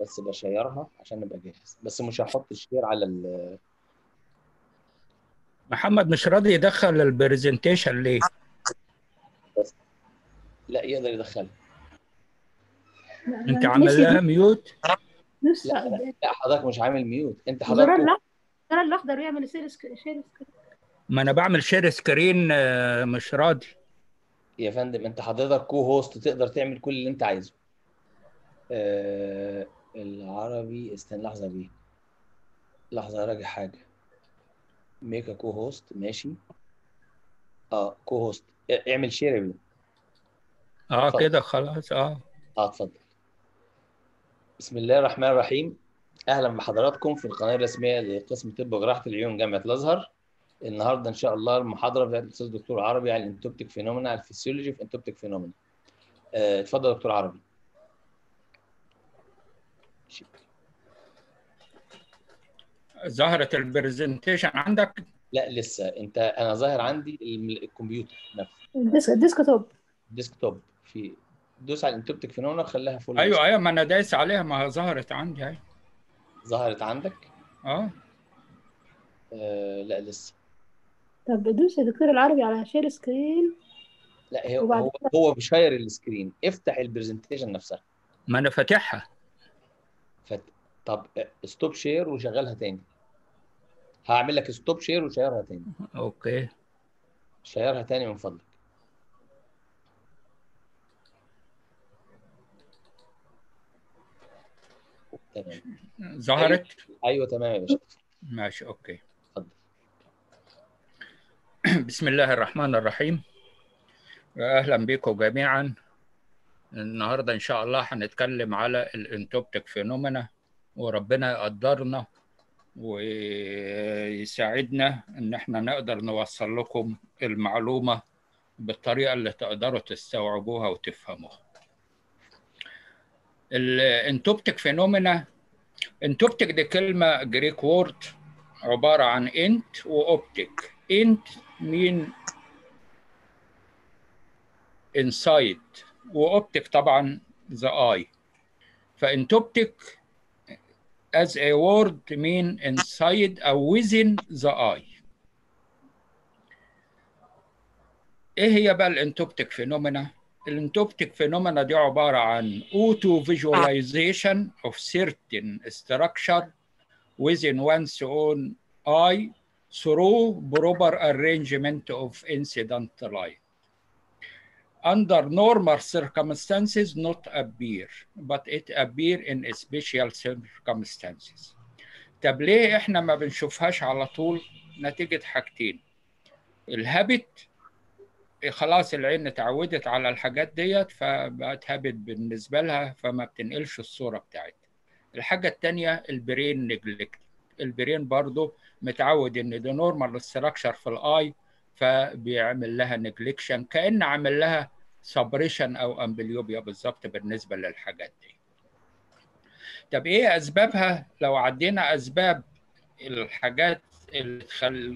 بس بشيرها عشان نبقى جاهز بس مش هحط الشير على ال محمد مش راضي يدخل البرزنتيشن ليه؟ لا يقدر يدخلها انت عامل لها ميوت؟ لسه لا لا, لا حضرتك مش عامل ميوت انت الزرار حضرتك الأخضر الزرار الأخضر يعمل شير سك- شير سكرين ما انا بعمل شير سكرين آه، مش راضي يا فندم انت حضرتك كو هوست تقدر تعمل كل اللي انت عايزه آه العربي استنى لحظه بيه لحظه اراجع حاجه ميك كو هوست ماشي اه كو هوست اعمل شير يا بيه اه اتفضل. كده خلاص اه اه اتفضل بسم الله الرحمن الرحيم اهلا بحضراتكم في القناه الرسميه لقسم طب وجراحه العيون جامعه الازهر النهارده ان شاء الله المحاضره بتاعت الاستاذ دكتور عربي عن الانتوبتيك فينومينا الفسيولوجي في انتوبتيك فينومينا آه، اتفضل يا دكتور عربي ظهرت البرزنتيشن عندك لا لسه انت انا ظاهر عندي الم- الكمبيوتر نفسه الديسك الديسك توب الديسك توب في دوس على الانتوبتيك فينومينا وخليها فول ايوه ايوه ما انا دايس عليها ما هي ظهرت عندي اهي ظهرت عندك اه آه لا لسه طب دوس يا دكتور العربي على شير سكرين لا هي وبعد هو هو بيشير السكرين افتح البرزنتيشن نفسها ما انا فاتحها فت... طب ستوب شير وشغلها تاني هعمل لك ستوب شير وشيرها تاني اوكي شيرها تاني من فضلك تمام ظهرت ايوه تمام يا باشا ماشي اوكي اتفضل بسم الله الرحمن الرحيم اهلا بكم جميعا النهارده ان شاء الله هنتكلم على الانتوبتيك فينومينا وربنا يقدرنا ويساعدنا ان احنا نقدر نوصل لكم المعلومه بالطريقه اللي تقدروا تستوعبوها وتفهموها الانتوبتيك فينومينا انتوبتيك دي كلمه جريك وورد عباره عن انت واوبتيك انت مين انسايد واوبتيك طبعا ذا اي فانتوبتيك as a word mean inside او within the eye ايه هي بقى الانتوبتيك فينومينا الانتوبتيك فينومينا دي عباره عن auto visualization of certain structure within one's own eye through proper arrangement of incident light under normal circumstances not appear but it appear in special circumstances طب ليه احنا ما بنشوفهاش على طول نتيجة حاجتين الهابت خلاص العين اتعودت على الحاجات ديت فبقت هابت بالنسبة لها فما بتنقلش الصورة بتاعتها الحاجة التانية البرين نجلكت البرين برضو متعود ان ده نورمال ستراكشر في الاي فبيعمل لها نجليكشن كأن عمل لها سبريشن او امبليوبيا بالظبط بالنسبه للحاجات دي. طب ايه اسبابها لو عدينا اسباب الحاجات اللي تخل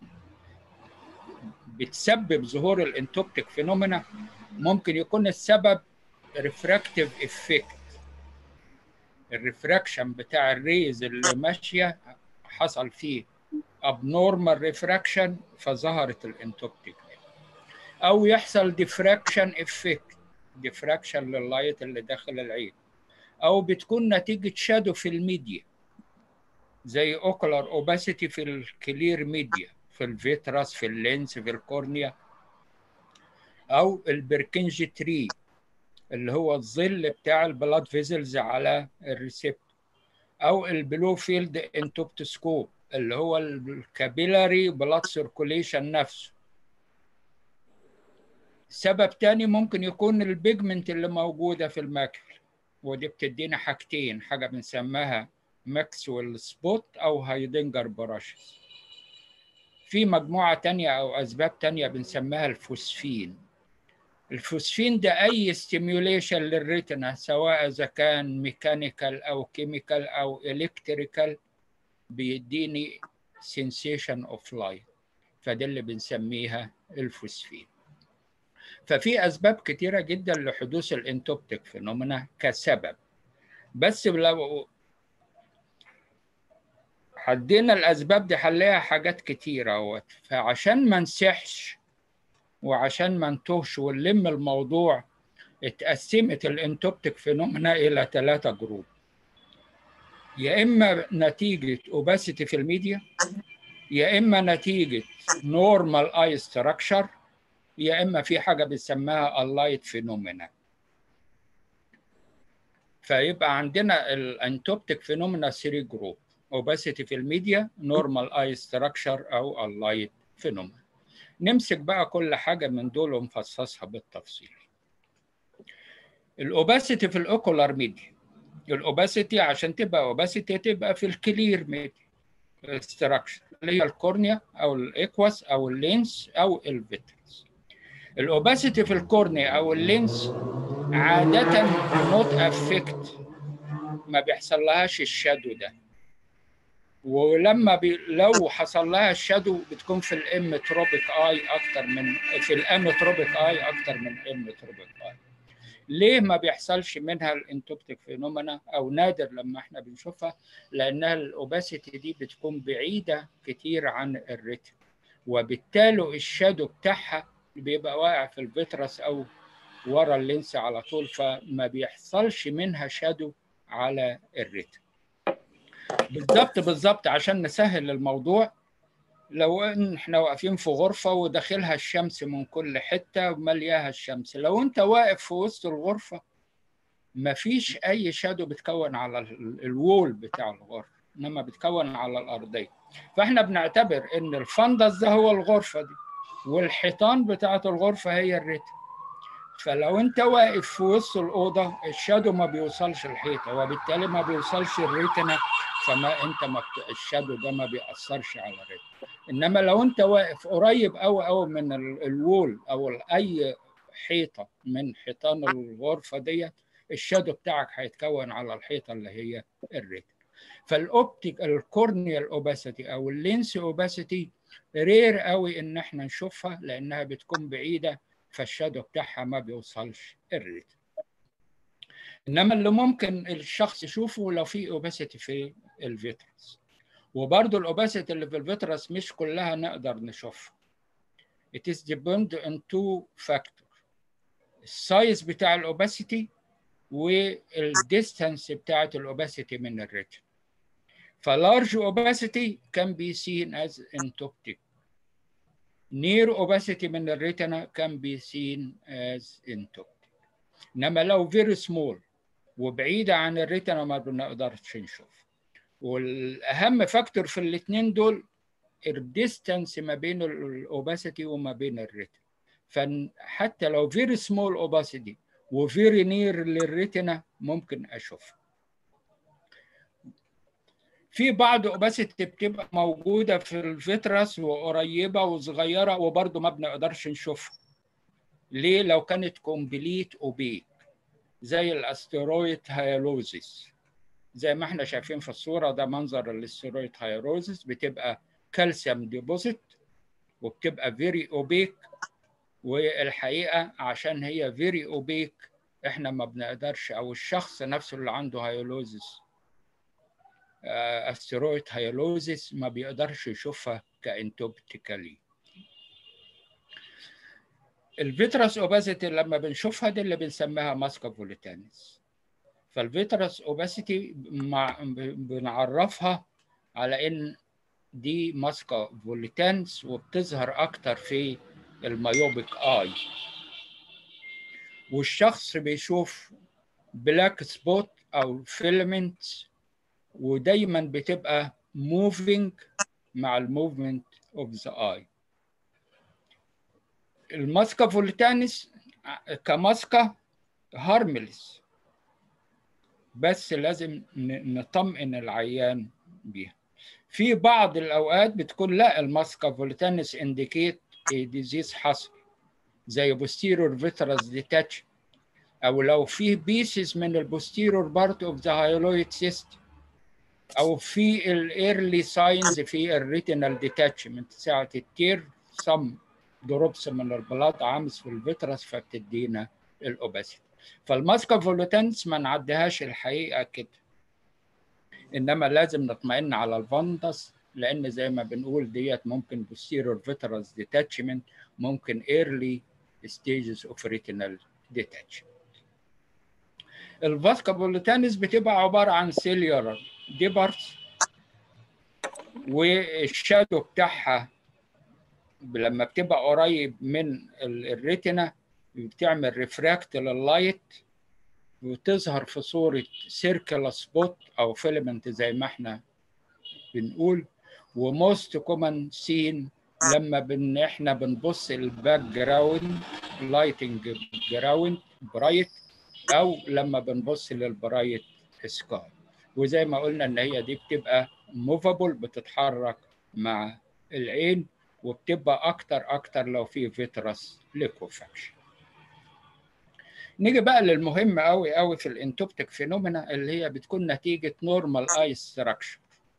بتسبب ظهور الانتوبتيك فينومينا ممكن يكون السبب ريفراكتيف افكت الريفراكشن بتاع الريز اللي ماشيه حصل فيه abnormal refraction فظهرت الانتوبتيك او يحصل ديفراكشن افكت ديفراكشن لللايت اللي داخل العين او بتكون نتيجه شادو في الميديا زي اوكلر اوباسيتي في الكلير ميديا في الفيتراس في اللينس في الكورنيا او البركنج تري اللي هو الظل بتاع البلاد فيزلز على الريسبتور او البلو فيلد انتوبتسكوب اللي هو الكابيلاري بلاد سيركوليشن نفسه سبب تاني ممكن يكون البيجمنت اللي موجودة في الماكل ودي بتدينا حاجتين حاجة بنسميها ماكسويل سبوت أو هايدنجر براشز في مجموعة تانية أو أسباب تانية بنسميها الفوسفين الفوسفين ده أي ستيميوليشن للريتنا سواء إذا كان ميكانيكال أو كيميكال أو إلكتريكال بيديني sensation of light فده اللي بنسميها الفوسفين ففي اسباب كتيره جدا لحدوث الانتوبتيك فينومينا كسبب بس لو حدينا الاسباب دي حليها حاجات كتيره اهوت فعشان ما نسحش وعشان ما نتوهش ونلم الموضوع اتقسمت الانتوبتيك فينومينا الى ثلاثه جروب يا اما نتيجه اوباسيتي في الميديا يا اما نتيجه نورمال اي ستراكشر يا اما في حاجه بنسميها اللايت فينومينا فيبقى عندنا الانتوبتيك فينومينا 3 جروب اوباسيتي في الميديا نورمال اي ستراكشر او اللايت فينومينا نمسك بقى كل حاجه من دول ونفصصها بالتفصيل الاوباسيتي في الاوكولار ميديا الاوباسيتي عشان تبقى اوباسيتي تبقى في الكلير ميديا ستراكشر اللي هي الكورنيا او الايكواس او اللينس او الفيترس الاوباسيتي في الكورنيا او اللينس عاده نوت افكت ما بيحصل لهاش الشادو ده ولما بي لو حصل لها الشادو بتكون في الام تروبيك اي اكتر من في الام تروبيك اي اكتر من ام تروبيك اي ليه ما بيحصلش منها الانتوبتيك فينومينا او نادر لما احنا بنشوفها لانها الاوباسيتي دي بتكون بعيده كتير عن الريتم وبالتالي الشادو بتاعها بيبقى واقع في الفيترس او ورا اللينس على طول فما بيحصلش منها شادو على الريتم بالظبط بالظبط عشان نسهل الموضوع لو ان احنا واقفين في غرفه وداخلها الشمس من كل حته وملياها الشمس لو انت واقف في وسط الغرفه مفيش اي شادو بتكون على الوول بتاع الغرفه انما بتكون على الارضيه فاحنا بنعتبر ان الفندس ده هو الغرفه دي والحيطان بتاعه الغرفه هي الريتم فلو انت واقف في وسط الاوضه الشادو ما بيوصلش الحيطه وبالتالي ما بيوصلش الريتنا فما انت ما بت... الشادو ده ما بيأثرش على الريتنا انما لو انت واقف قريب قوي قوي من الوول او اي حيطه من حيطان الغرفه ديت الشادو بتاعك هيتكون على الحيطه اللي هي الريتنا فالاوبتيك الكورنيال اوباسيتي او اللينس اوباسيتي رير قوي ان احنا نشوفها لانها بتكون بعيده فالشادو بتاعها ما بيوصلش الريتم انما اللي ممكن الشخص يشوفه لو في اوباسيتي في الفيترس وبرضه الاوباسيتي اللي في الفيترس مش كلها نقدر نشوفها it is depend on two factors السايز بتاع الاوباسيتي والديستانس بتاعت الاوباسيتي من الريتم فلارج اوباسيتي can be seen as entoptic near opacity من الريتنا can be seen as entoptic انما لو very small وبعيدة عن الريتنا ما بنقدرش نشوف والاهم فاكتور في الاثنين دول الديستانس ما بين الاوباسيتي وما بين الريتنا فحتى لو very small opacity وفيري نير للريتنا ممكن اشوفها في بعض اوباسيتي بتبقى موجوده في الفيترس وقريبه وصغيره وبرضه ما بنقدرش نشوفها ليه لو كانت كومبليت اوبيك زي الاسترويد هايلوزيس زي ما احنا شايفين في الصوره ده منظر الاسترويد هايلوزيس بتبقى كالسيوم ديبوزيت وبتبقى فيري اوبيك والحقيقه عشان هي فيري اوبيك احنا ما بنقدرش او الشخص نفسه اللي عنده هايلوزيس استرويد هايلوزيس ما بيقدرش يشوفها كانتوبتيكالي الفيترس اوباسيتي لما بنشوفها دي اللي بنسميها ماسكا فوليتانيس فالفيترس اوباسيتي مع بنعرفها على ان دي ماسكا فوليتانس وبتظهر اكتر في المايوبيك اي والشخص بيشوف بلاك سبوت او فيلمنت ودايما بتبقى moving مع الموفمنت اوف ذا اي الماسكا فولتانس كماسكا هارملس بس لازم نطمئن العيان بيها في بعض الاوقات بتكون لا الماسكا فولتانس انديكيت ديزيز حصل زي posterior vitreous detach او لو في بيسز من البوستيرور بارت اوف ذا هايلويد سيستم او في الايرلي ساينز في الريتينال ديتاتشمنت ساعه التير سم دروبس من البلاد عامس في الفيترس فبتدينا الاوباسيتي فالماسكا فولوتنس ما نعديهاش الحقيقه كده انما لازم نطمئن على الفندس لان زي ما بنقول ديت ممكن posterior vitreous detachment ممكن early stages of retinal detachment الفاسكا فولوتانس بتبقى عباره عن سيليولار ديبرز والشادو بتاعها لما بتبقى قريب من الريتنا بتعمل ريفراكت لللايت وتظهر في صورة سيركل سبوت أو فيلمنت زي ما احنا بنقول وموست كومن سين لما بن احنا بنبص الباك جراوند لايتنج جراوند برايت او لما بنبص للبرايت سكاي وزي ما قلنا ان هي دي بتبقى موفابل بتتحرك مع العين وبتبقى اكتر اكتر لو في فيترس ليكوفاكشن نيجي بقى للمهم قوي قوي في الانتوبتيك فينومينا اللي هي بتكون نتيجه نورمال اي ستراكشر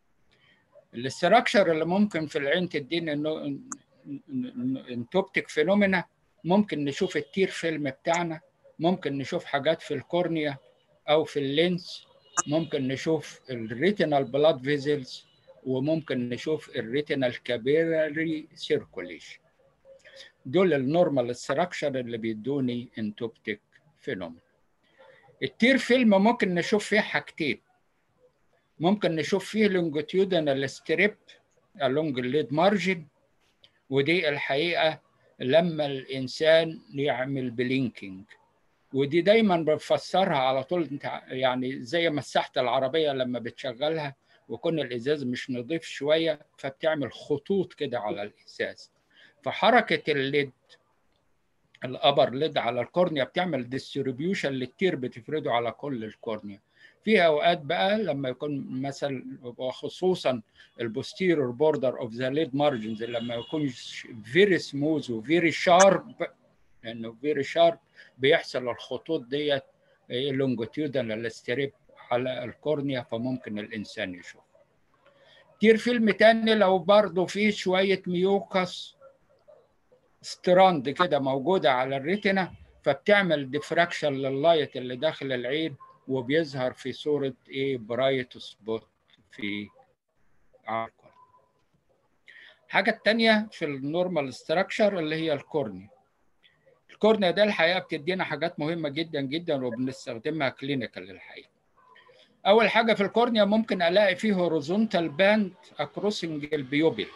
الاستراكشر اللي ممكن في العين تدينا انه انتوبتيك فينومينا ممكن نشوف التير فيلم بتاعنا ممكن نشوف حاجات في الكورنيا او في اللينس ممكن نشوف الريتينال بلاد فيزلز وممكن نشوف الريتينال كابيلاري سيركوليشن دول النورمال ستراكشر اللي بيدوني انتوبتيك فينومينا التير فيلم ممكن نشوف فيه حاجتين ممكن نشوف فيه لونجيتيودنال ستريب along الليد مارجن ودي الحقيقه لما الانسان يعمل بلينكينج ودي دايما بنفسرها على طول انت يعني زي مساحه العربيه لما بتشغلها ويكون الازاز مش نظيف شويه فبتعمل خطوط كده على الازاز فحركه الليد الابر ليد على الكورنيا بتعمل ديستريبيوشن للتير بتفرده على كل الكورنيا في اوقات بقى لما يكون مثلا وخصوصا البوستيرور بوردر اوف ذا ليد مارجنز لما يكون فيري سموث وفيري شارب لانه فيري شارب بيحصل الخطوط ديت لونجيتيودنال ستريب على الكورنيا فممكن الانسان يشوف كتير فيلم تاني لو برضه فيه شويه ميوكس ستراند كده موجوده على الريتنا فبتعمل ديفراكشن لللايت اللي داخل العين وبيظهر في صورة إيه برايت سبوت في عقل حاجة التانية في النورمال ستراكشر اللي هي الكورنيا الكورنيا ده الحقيقة بتدينا حاجات مهمة جدا جدا وبنستخدمها كلينيكال الحقيقة أول حاجة في الكورنيا ممكن ألاقي فيه هوريزونتال باند أكروسنج البيوبل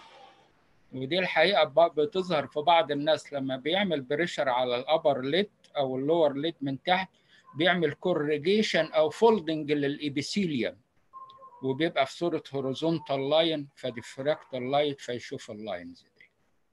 ودي الحقيقة بتظهر في بعض الناس لما بيعمل بريشر على الأبر ليد أو اللور ليد من تحت بيعمل كوريجيشن او فولدنج للابيثيليوم وبيبقى في صوره هوريزونتال لاين فديفراكت اللايت فيشوف اللاينز دي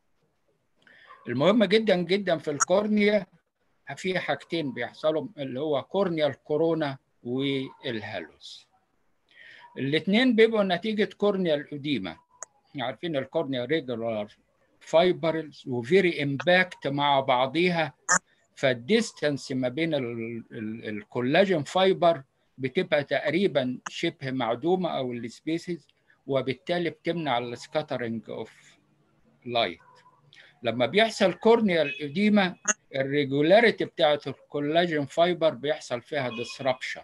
المهم جدا جدا في الكورنيا في حاجتين بيحصلوا اللي هو كورنيال كورونا والهالوس الاثنين بيبقوا نتيجه كورنيال اديما عارفين الكورنيا ريجولار فايبرز وفيري امباكت مع بعضيها فالديستانس ما بين الكولاجين فايبر بتبقى تقريبا شبه معدومه او السبيسيز وبالتالي بتمنع السكاترنج اوف لايت لما بيحصل كورنيال اديما الريجولاريتي بتاعت الكولاجين فايبر بيحصل فيها disruption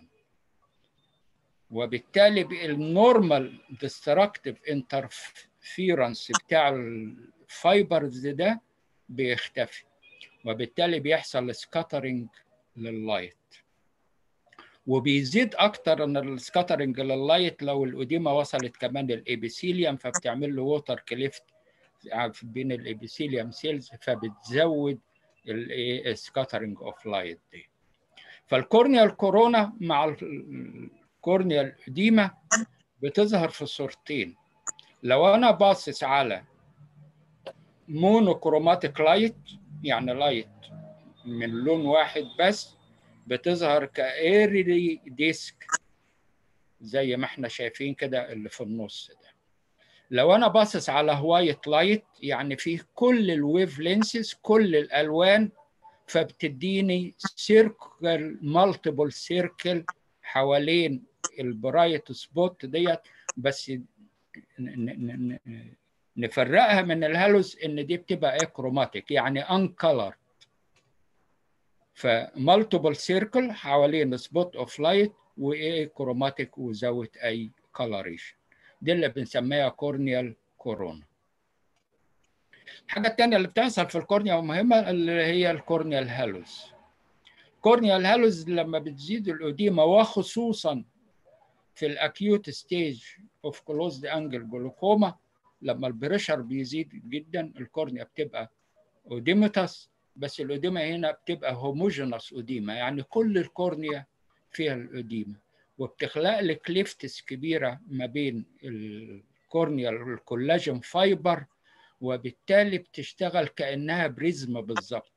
وبالتالي النورمال ديستركتيف انترفيرنس بتاع الفايبرز ده بيختفي وبالتالي بيحصل سكاترنج لللايت وبيزيد اكتر من السكاترنج لللايت لو الاديمه وصلت كمان للابيثيليوم فبتعمل له ووتر كليفت بين الابيثيليوم سيلز فبتزود السكاترنج اوف لايت دي فالكورنيال كورونا مع الكورنيال اديمه بتظهر في صورتين لو انا باصص على مونوكروماتيك لايت يعني لايت من لون واحد بس بتظهر كايرلي ديسك زي ما احنا شايفين كده اللي في النص ده لو انا باصص على وايت لايت يعني فيه كل الويف لينسز كل الالوان فبتديني سيركل مالتيبل سيركل حوالين البرايت سبوت ديت بس نفرقها من الهالوز ان دي بتبقى ايه كروماتيك يعني ان كلر فمالتيبل سيركل حوالين سبوت اوف لايت وايه كروماتيك وزاويه اي كولوريشن دي اللي بنسميها كورنيال كورونا الحاجه الثانيه اللي بتحصل في الكورنيا ومهمه اللي هي الكورنيال هالوز كورنيال هالوز لما بتزيد الأديمة وخصوصا في الأكيوت ستيج اوف كلوزد انجل جلوكوما لما البريشر بيزيد جدا الكورنيا بتبقى اوديمتس بس الأديمة هنا بتبقى هوموجينوس أديمة يعني كل الكورنيا فيها الأديمة وبتخلق لك كليفتس كبيرة ما بين الكورنيا الكولاجين فايبر وبالتالي بتشتغل كأنها بريزم بالظبط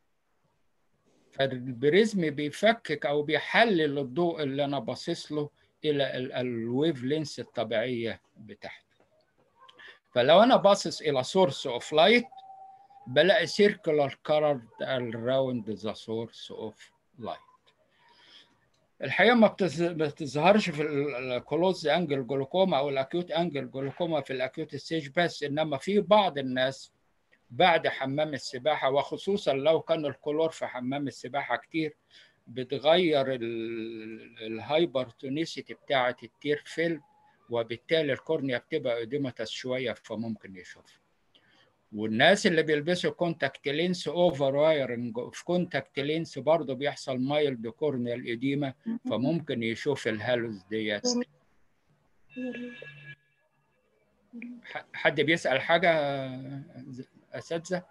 فالبريزم بيفكك او بيحلل الضوء اللي انا باصص له الى الويف لينس الطبيعيه بتاعته فلو انا باصص الى سورس اوف لايت بلاقي سيركلر كارد around ذا سورس اوف لايت الحقيقه ما بتظهرش في الكلوز انجل جلوكوما او الاكيوت انجل جلوكوما في الاكيوت ستيج بس انما في بعض الناس بعد حمام السباحة وخصوصا لو كان الكلور في حمام السباحة كتير بتغير الهايبرتونيسيتي بتاعة التير فيلم وبالتالي الكورنيا بتبقى اديمتس شوية فممكن يشوف والناس اللي بيلبسوا كونتاكت لينس اوفر وايرنج في كونتاكت لينس برضه بيحصل مايلد كورنيال اديمة فممكن يشوف الهالوز ديت حد بيسأل حاجة اساتذه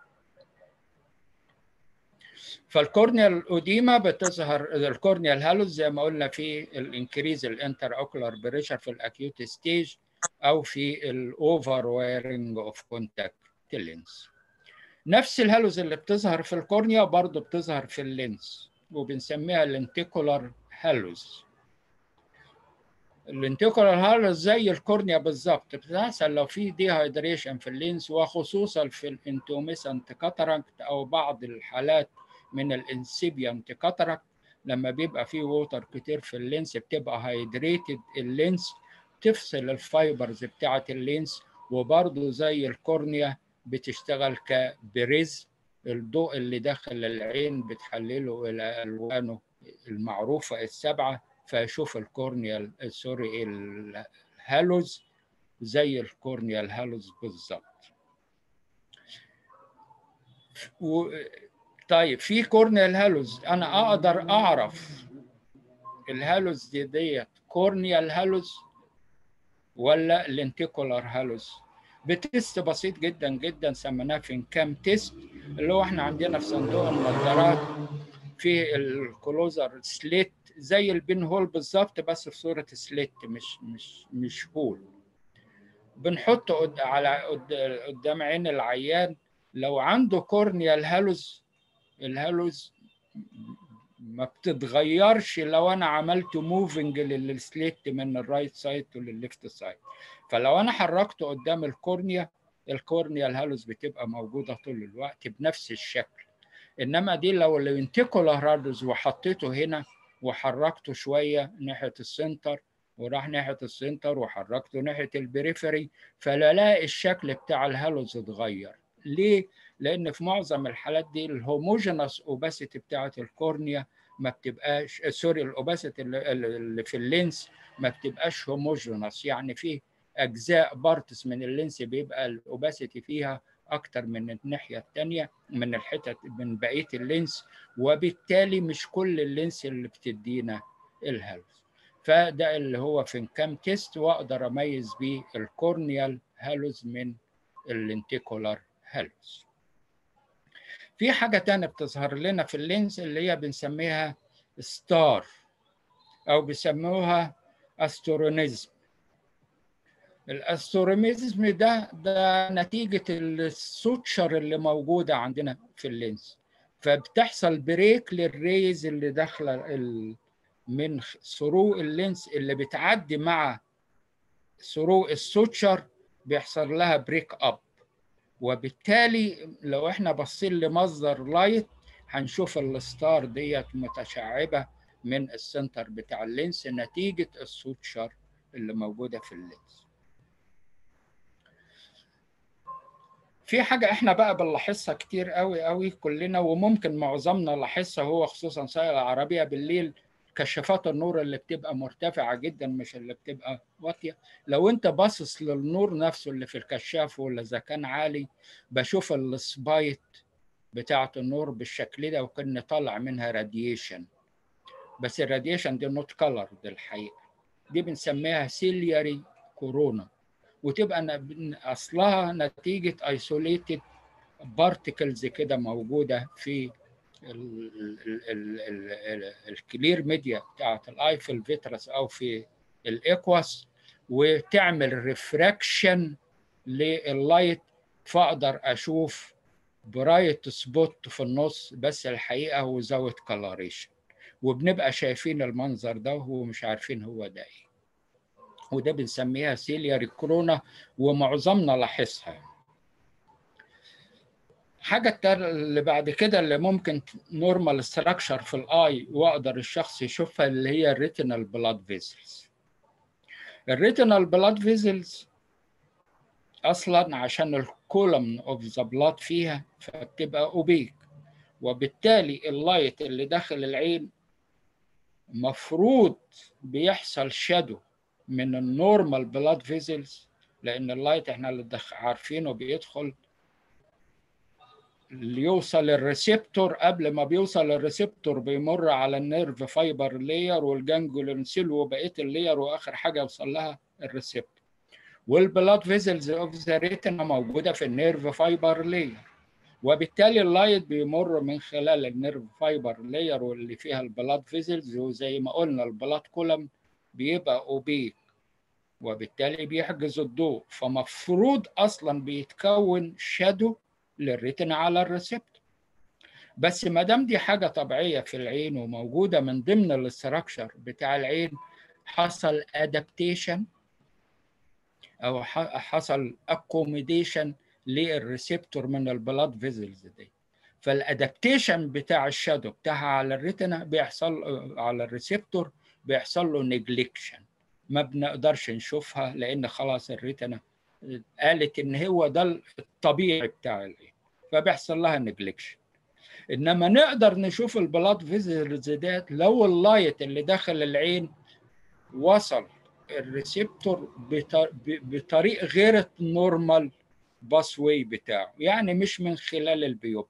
فالكورنيا الاوديما بتظهر الكورنيا الهالوز زي ما قلنا في الانكريز الانتر اوكولار بريشر في الاكيوت ستيج او في الاوفر ويرنج اوف كونتاكت لينس نفس الهالوز اللي بتظهر في الكورنيا برضه بتظهر في اللينس وبنسميها الانتيكولار هالوز الانتيكولار هالوز زي الكورنيا بالظبط بتحصل لو في ديهايدريشن في اللينس وخصوصا في الانتوميسنت كاتاراكت او بعض الحالات من الانسيبيانت كاتاراكت لما بيبقى في ووتر كتير في اللينس بتبقى هايدريتد اللينس تفصل الفايبرز بتاعه اللينس وبرضه زي الكورنيا بتشتغل كبريز الضوء اللي داخل العين بتحلله الى الوانه المعروفه السبعه فاشوف الكورنيال سوري الهالوز زي الكورنيا الهالوز بالظبط و... طيب في كورنيا الهالوز انا اقدر اعرف الهالوز دي ديت كورنيا الهالوز ولا الانتيكولار هالوز بتست بسيط جدا جدا سميناه في كام تيست اللي هو احنا عندنا في صندوق النظارات في الكلوزر سليت زي البين هول بالظبط بس في صورة سليت مش مش مش هول بنحطه قد على قدام عين العيان لو عنده كورنيا الهالوز الهالوز ما بتتغيرش لو انا عملت موفنج للسليت من الرايت سايد للليفت سايد فلو انا حركته قدام الكورنيا الكورنيا الهالوز بتبقى موجوده طول الوقت بنفس الشكل انما دي لو الانتيكولار هالوز وحطيته هنا وحركته شويه ناحيه السنتر وراح ناحيه السنتر وحركته ناحيه البريفري فلالاقي الشكل بتاع الهالوز اتغير ليه؟ لان في معظم الحالات دي الهوموجينوس اوباسيتي بتاعه الكورنيا ما بتبقاش سوري الاوباسيتي اللي في اللينس ما بتبقاش هوموجينوس يعني في اجزاء بارتس من اللينس بيبقى الاوباسيتي فيها اكتر من الناحيه الثانيه من الحتت من بقيه اللينس وبالتالي مش كل اللينس اللي بتدينا الهالوز فده اللي هو في كام تيست واقدر اميز بيه الكورنيال هالوز من الانتيكولار هالوز في حاجه تانية بتظهر لنا في اللينس اللي هي بنسميها ستار او بيسموها استرونيزم الاستروميزم ده ده نتيجة السوتشر اللي موجودة عندنا في اللينس فبتحصل بريك للريز اللي داخلة من سرو اللينس اللي بتعدي مع سرو السوتشر بيحصل لها بريك اب وبالتالي لو احنا باصين لمصدر لايت هنشوف الستار ديت متشعبة من السنتر بتاع اللينس نتيجة السوتشر اللي موجودة في اللينس في حاجة احنا بقى بنلاحظها كتير قوي قوي كلنا وممكن معظمنا لاحظها هو خصوصا سائق العربية بالليل كشافات النور اللي بتبقى مرتفعة جدا مش اللي بتبقى واطية لو انت باصص للنور نفسه اللي في الكشاف ولا اذا كان عالي بشوف السبايت بتاعة النور بالشكل ده وكان طالع منها راديشن بس الراديشن دي نوت كلر دي الحقيقة دي بنسميها سيلياري كورونا وتبقى اصلها نتيجه ايسوليتد بارتكلز كده موجوده في الكلير ميديا بتاعت الايفل فيترس او في الاكواس وتعمل ريفراكشن لللايت فاقدر اشوف برايت سبوت في النص بس الحقيقه هو زاويه كلاريشن وبنبقى شايفين المنظر ده ومش عارفين هو ده ايه وده بنسميها سيلياري كورونا ومعظمنا لاحظها حاجة اللي بعد كده اللي ممكن نورمال ستراكشر في الاي واقدر الشخص يشوفها اللي هي الريتينال بلاد فيزلز الريتينال بلاد فيزلز اصلا عشان الكولم اوف ذا بلاد فيها فبتبقى اوبيك وبالتالي اللايت اللي داخل العين مفروض بيحصل شادو من النورمال بلاد فيزلز لان اللايت احنا اللي عارفينه بيدخل اللي يوصل الريسبتور قبل ما بيوصل الريسبتور بيمر على النيرف فايبر لاير والجانجولين سيل وبقيه اللاير واخر حاجه يوصل لها الريسبتور والبلاد فيزلز اوف ذا ريتنا موجوده في النيرف فايبر لاير وبالتالي اللايت بيمر من خلال النيرف فايبر لاير واللي فيها البلاد فيزلز وزي ما قلنا البلاد كولم بيبقى اوبيك وبالتالي بيحجز الضوء فمفروض اصلا بيتكون شادو للريتنا على الريسبتور بس ما دام دي حاجه طبيعيه في العين وموجوده من ضمن الاستراكشر بتاع العين حصل ادابتيشن او حصل اكوميديشن للريسبتور من البلاد فيزلز دي فالادابتيشن بتاع الشادو بتاعها على الريتنا بيحصل على الريسبتور بيحصل له نيجليكشن ما بنقدرش نشوفها لان خلاص الريتنا قالت ان هو ده الطبيعي بتاع العين فبيحصل لها نيجليكشن انما نقدر نشوف البلاد فيزلز ديت لو اللايت اللي داخل العين وصل الريسبتور بطريق غير النورمال باس واي بتاعه يعني مش من خلال البيوبل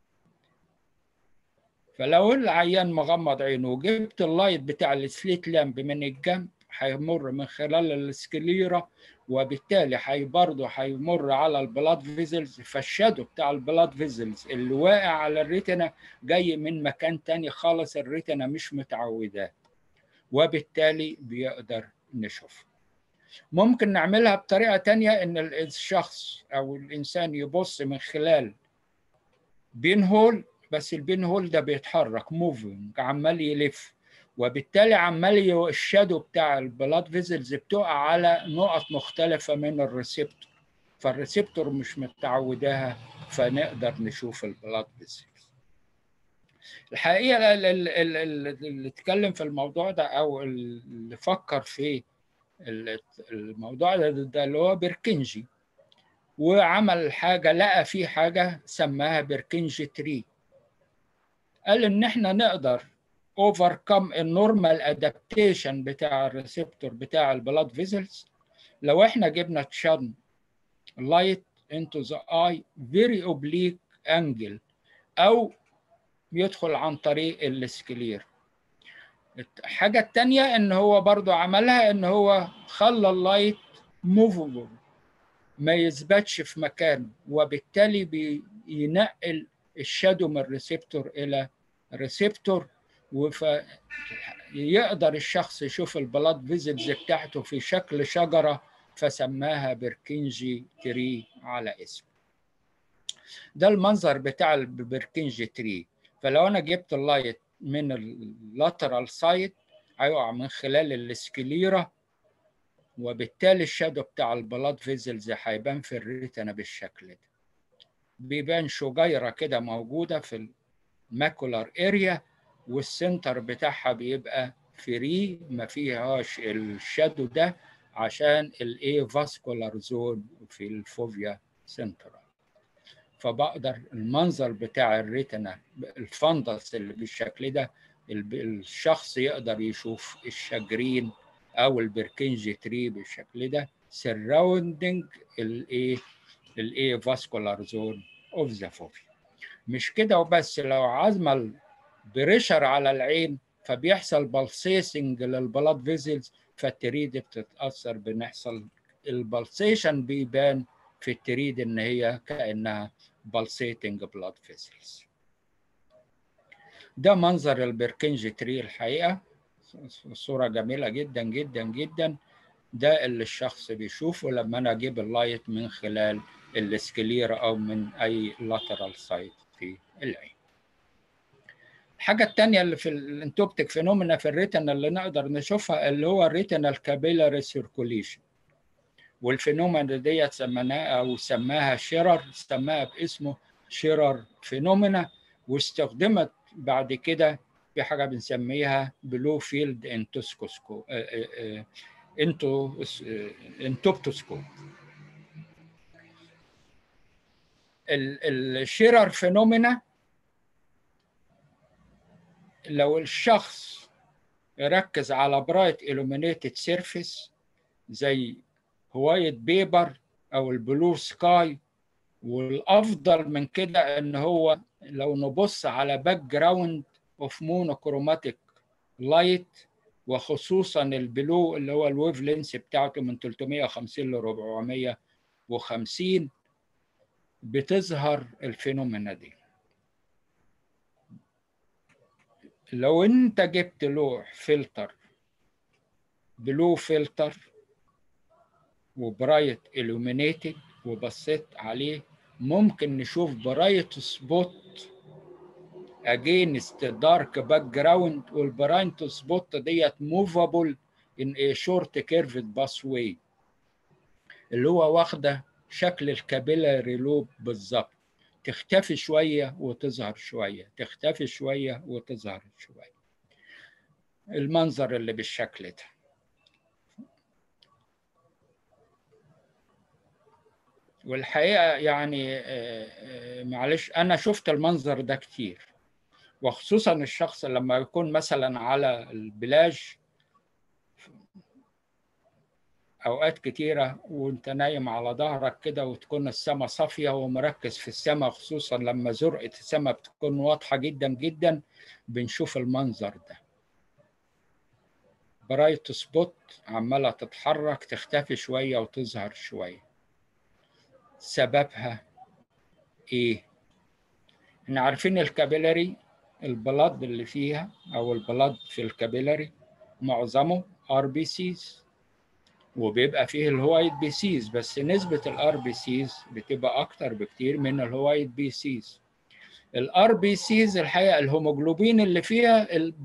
فلو العيان مغمض عينه وجبت اللايت بتاع السليت لامب من الجنب هيمر من خلال السكليرا وبالتالي هي برضه هيمر على البلاد فيزلز فالشادو بتاع البلاد فيزلز اللي واقع على الريتنا جاي من مكان تاني خالص الريتنا مش متعودة وبالتالي بيقدر نشوف ممكن نعملها بطريقة تانية إن الشخص أو الإنسان يبص من خلال بين هول بس البين هول ده بيتحرك موفينج عمال يلف وبالتالي عمال الشادو بتاع البلاد فيزلز بتقع على نقط مختلفة من الريسبتور فالريسبتور مش متعوداها فنقدر نشوف البلاد فيزلز الحقيقة اللي اتكلم في الموضوع ده أو اللي فكر في الموضوع ده, ده اللي هو بيركنجي وعمل حاجة لقى فيه حاجة سماها بيركنجي تري قال إن إحنا نقدر overcome النورمال ادابتيشن بتاع الريسبتور بتاع البلاد فيزلز لو احنا جبنا تشان لايت into the eye very oblique angle او يدخل عن طريق السكلير الحاجة التانية ان هو برضو عملها ان هو خلى اللايت موفبل ما يثبتش في مكانه وبالتالي بينقل الشادو من الريسبتور الى ريسبتور ويقدر الشخص يشوف البلاد فيزلز بتاعته في شكل شجرة فسماها بركنجي تري على اسمه ده المنظر بتاع البركنجي تري فلو انا جبت اللايت من اللاترال سايد هيقع من خلال السكليرا وبالتالي الشادو بتاع البلاد فيزلز هيبان في الريتنا بالشكل ده بيبان شجيرة كده موجودة في الماكولار اريا والسنتر بتاعها بيبقى فري ما فيهاش الشادو ده عشان الايه فاسكولار زون في الفوفيا سنترال فبقدر المنظر بتاع الريتنا الفندس اللي بالشكل ده الب- الشخص يقدر يشوف الشجرين او البركنجي تري بالشكل ده سراوندنج الايه الايه فاسكولار زون اوف ذا فوفي مش كده وبس لو عزم بريشر على العين فبيحصل بالسيسنج للبلاد فيزلز فالتريد بتتاثر بنحصل البلسيشن بيبان في التريد ان هي كانها بالسيتنج بلاد فيزلز ده منظر البركنجي تري الحقيقه صوره جميله جدا جدا جدا ده اللي الشخص بيشوفه لما انا اجيب اللايت من خلال السكليرا او من اي لاترال سايت في العين الحاجة التانية اللي في الانتوبتيك فينومينا في الريتنا اللي نقدر نشوفها اللي هو الريتنال كابيلاري سيركوليشن والفينومينا ديت سميناها او سماها شيرر سماها باسمه شيرر فينومينا واستخدمت بعد كده في حاجة بنسميها بلو فيلد انتوسكوسكو انتو انتوبتوسكوب الشيرر فينومينا لو الشخص يركز على برايت illuminated سيرفيس زي هواية بيبر او البلو سكاي والافضل من كده ان هو لو نبص على باك جراوند اوف مونوكروماتيك لايت وخصوصا البلو اللي هو الويف لينس بتاعته من 350 ل 450 بتظهر الفينومينا دي لو انت جبت لوح فلتر بلو فلتر وبرايت illuminated وبصيت عليه ممكن نشوف برايت سبوت against dark background والبرايت سبوت ديت movable in a short curved pathway اللي هو واخده شكل الكابيلاري لوب بالظبط تختفي شويه وتظهر شويه تختفي شويه وتظهر شويه المنظر اللي بالشكل ده والحقيقه يعني معلش انا شفت المنظر ده كتير وخصوصا الشخص لما يكون مثلا على البلاج اوقات كتيره وانت نايم على ظهرك كده وتكون السماء صافيه ومركز في السماء خصوصا لما زرقه السماء بتكون واضحه جدا جدا بنشوف المنظر ده برايت سبوت عماله تتحرك تختفي شويه وتظهر شويه سببها ايه احنا عارفين الكابيلاري البلاد اللي فيها او البلاد في الكابيلاري معظمه ار بي سيز وبيبقى فيه الهوايت بي سيز بس نسبة الار بي سيز بتبقى أكتر بكتير من الهوايت بي سيز الار بي سيز الحقيقة الهيموجلوبين اللي فيها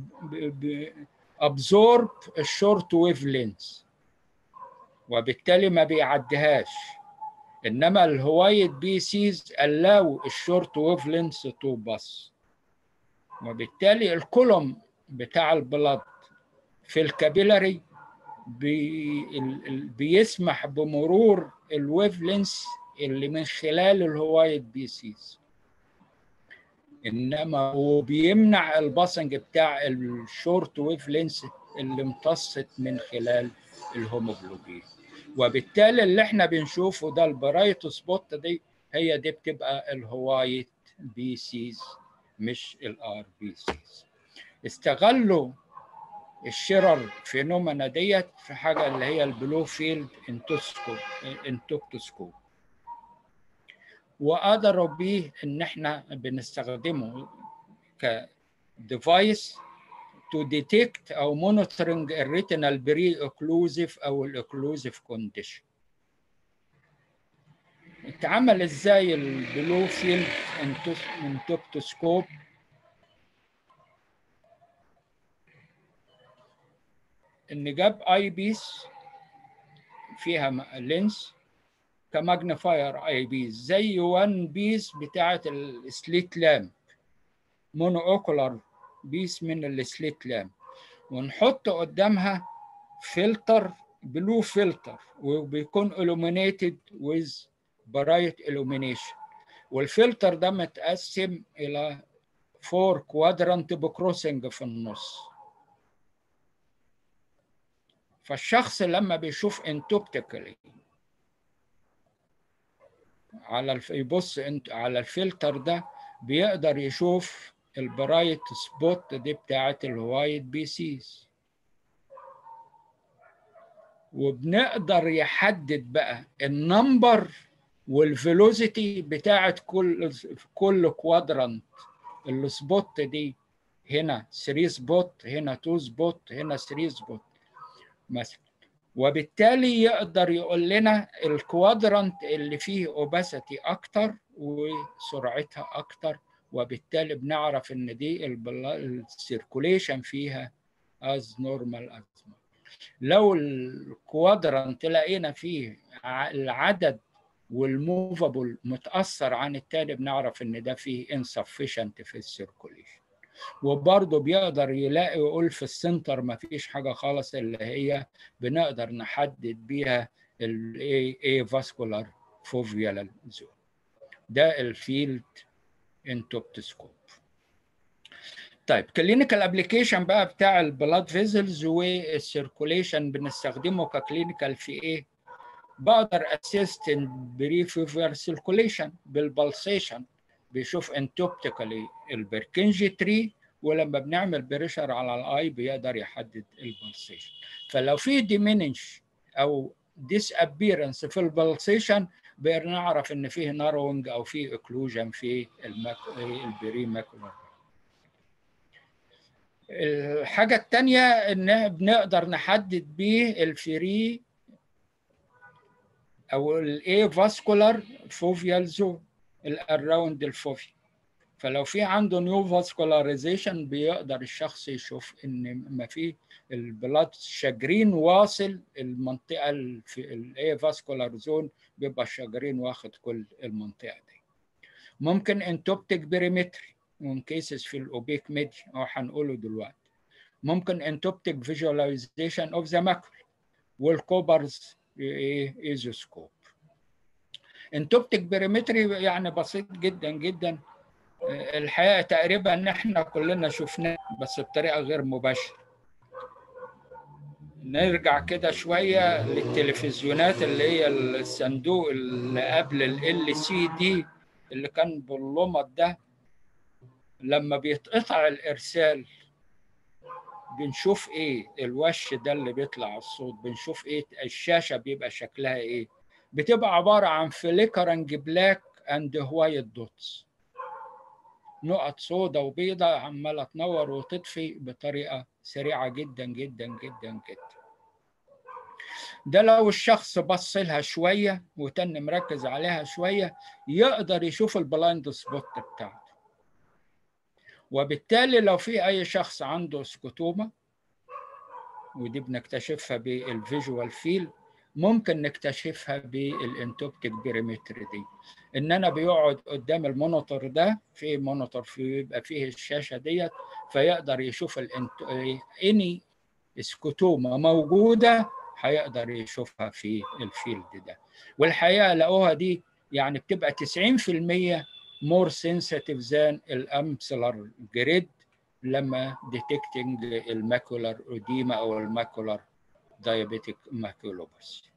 ابزورب الشورت ويف لينز وبالتالي ما بيعديهاش انما الهوايت بي سيز allow الشورت ويف لينز تو باس وبالتالي الكولوم بتاع البلد في الكابيلاري بي بيسمح بمرور الويف لينس اللي من خلال الهوايت بي سيز انما هو بيمنع الباسنج بتاع الشورت ويف لينس اللي امتصت من خلال الهيموجلوبين وبالتالي اللي احنا بنشوفه ده البرايت سبوت دي هي دي بتبقى الهوايت بي سيز مش الار بي سيز استغلوا الشيرر فينومينا ديت في حاجه اللي هي البلو فيلد انتوسكوب انتوكتوسكوب وقدروا بيه ان احنا بنستخدمه كديفايس تو ديتكت او مونيتورنج الريتينال بري اوكلوزيف او الاوكلوزيف كونديشن اتعمل ازاي البلو فيلد انتوكتوسكوب ان جاب اي بيس فيها لينس كماجنيفاير اي بيس زي وان بيس بتاعه السليت لامب مونو اوكولار بيس من السليت لامب ونحط قدامها فلتر بلو فلتر وبيكون illuminated with bright illumination والفلتر ده متقسم الى فور كوادرانت بكروسنج في النص فالشخص لما بيشوف انتوبتيكالي على الف... يبص انت على الفلتر ده بيقدر يشوف البرايت سبوت دي بتاعت الوايت بي سيز وبنقدر يحدد بقى النمبر والفيلوسيتي بتاعت كل كل كوادرانت السبوت دي هنا 3 سبوت هنا 2 سبوت هنا 3 سبوت مثلا وبالتالي يقدر يقول لنا الكوادرانت اللي فيه اوباسيتي اكتر وسرعتها اكتر وبالتالي بنعرف ان دي السيركوليشن فيها از نورمال از لو الكوادرانت لقينا فيه العدد والموفابل متاثر عن التاني بنعرف ان ده فيه insufficient في السيركوليشن وبرضه بيقدر يلاقي يقول في السنتر ما فيش حاجه خالص اللي هي بنقدر نحدد بيها الاي فاسكولار فوفيال زون ده الفيلد انتوبتسكوب طيب كلينيكال ابلكيشن بقى بتاع البلاد فيزلز والسيركوليشن بنستخدمه ككلينيكال في ايه بقدر اسيست بريفيفر سيركوليشن بالبلسيشن بيشوف انتوبتيكالي البركنجي تري ولما بنعمل بريشر على الاي بيقدر يحدد البلسيشن فلو في ديمينش او ديس ابيرنس في البلسيشن بقدر نعرف ان فيه نارونج او فيه اكلوجن في المك... البري ماكولار الحاجة التانية إن بنقدر نحدد بيه الفري أو الإيه فاسكولار فوفيال زون الأراوند الفوفي فلو في عنده نيو فاسكولاريزيشن بيقدر الشخص يشوف إن ما في البلاد شجرين واصل المنطقة في الإيه فاسكولار زون بيبقى الشجرين واخد كل المنطقة دي ممكن انتوبتيك بريمتري من كيسز في الاوبيك ميدي او هنقوله دلوقتي ممكن انتوبتيك فيجواليزيشن اوف ذا ماكول والكوبرز ايزوسكوب انتوبتيك بريمتري يعني بسيط جدا جدا الحقيقه تقريبا ان احنا كلنا شفناه بس بطريقه غير مباشره نرجع كده شويه للتلفزيونات اللي هي الصندوق اللي قبل ال سي دي اللي كان باللمط ده لما بيتقطع الارسال بنشوف ايه الوش ده اللي بيطلع الصوت بنشوف ايه الشاشه بيبقى شكلها ايه بتبقى عباره عن فليكرنج بلاك اند وايت دوتس نقط سودا وبيضة عمالة تنور وتطفي بطريقة سريعة جدا جدا جدا جدا ده لو الشخص بص لها شوية وتن مركز عليها شوية يقدر يشوف البلايند سبوت بتاعته وبالتالي لو في أي شخص عنده سكوتوما ودي بنكتشفها بالفيجوال فيل ممكن نكتشفها بالانتوبتيك بيريمتر دي ان انا بيقعد قدام المونيتور ده في مونيتور في يبقى فيه الشاشه ديت فيقدر يشوف اني سكوتوما موجوده هيقدر يشوفها في الفيلد ده والحقيقه لقوها دي يعني بتبقى 90% مور سنسيتيف ذان الامسلر جريد لما ديتكتنج الماكولار اوديما او الماكولار diabetic maculopathy.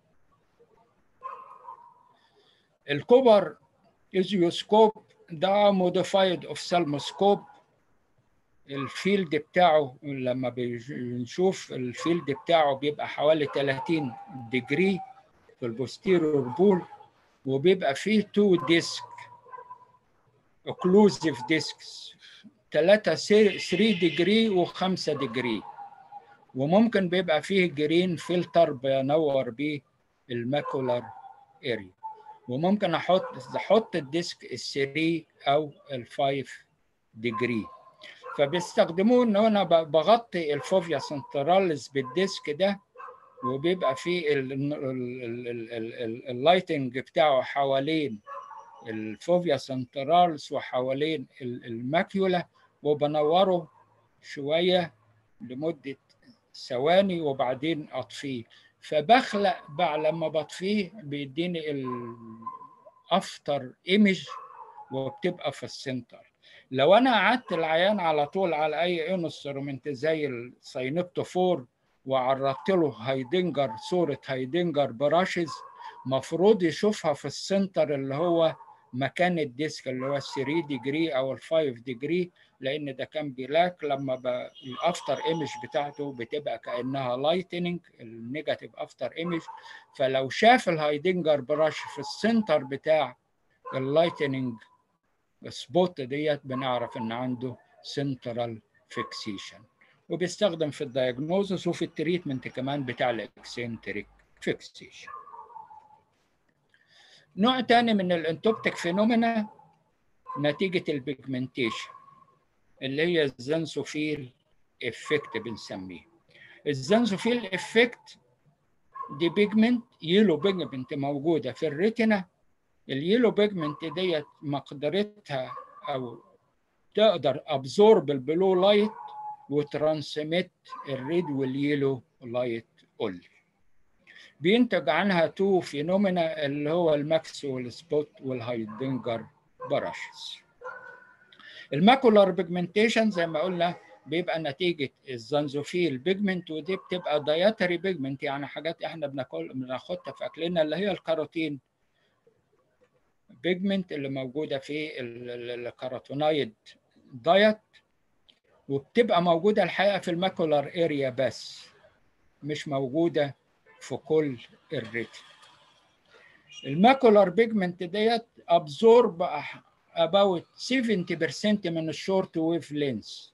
الكوبر ايزيوسكوب ده موديفايد اوفثالموسكوب الفيلد بتاعه لما بنشوف الفيلد بتاعه بيبقى حوالي 30 ديجري في البوستيرور بول وبيبقى فيه تو ديسك اوكلوزيف ديسكس 3 3 ديجري و5 ديجري وممكن بيبقى فيه جرين فلتر بنور بيه الماكولار اريا وممكن احط احط الديسك ال3 او ال5 ديجري فبيستخدموه ان انا بغطي الفوفيا سنتراليز بالديسك ده وبيبقى فيه اللايتنج بتاعه حوالين الفوفيا سنترالز وحوالين الماكيولا وبنوره شويه لمده ثواني وبعدين اطفيه فبخلق بقى لما بطفيه بيديني الافتر ايمج وبتبقى في السنتر لو انا قعدت العيان على طول على اي انسترومنت زي الساينبتوفور وعرضت له هايدنجر صوره هايدنجر براشز مفروض يشوفها في السنتر اللي هو مكان الديسك اللي هو ال 3 ديجري او ال 5 ديجري لان ده كان بلاك لما الافتر ايمج بتاعته بتبقى كانها لايتنينج النيجاتيف افتر ايمج فلو شاف الهايدنجر براش في السنتر بتاع اللايتنينج سبوت ديت بنعرف ان عنده سنترال فيكسيشن وبيستخدم في الدايجنوزس وفي التريتمنت كمان بتاع الاكسنتريك فيكسيشن نوع تاني من الانتوبتيك فينومينا نتيجة البيجمنتيشن اللي هي الزنسوفيل افكت بنسميه الزنسوفيل افكت دي بيجمنت يلو بيجمنت موجودة في الريتنا اليلو بيجمنت ديت مقدرتها او تقدر ابزورب البلو لايت وترانسميت الريد واليلو لايت اونلي بينتج عنها تو فينومينا اللي هو الماكس والسبوت والهايدنجر براشز الماكولار بيجمنتيشن زي ما قلنا بيبقى نتيجة الزنزوفيل بيجمنت ودي بتبقى دايتري بيجمنت يعني حاجات احنا بناكل بناخدها في اكلنا اللي هي الكاروتين بيجمنت اللي موجودة في الكاروتونايد دايت وبتبقى موجودة الحقيقة في الماكولار اريا بس مش موجودة في كل الريتن الماكولار بيجمنت ديت ابزورب about 70% من الشورت ويف لينس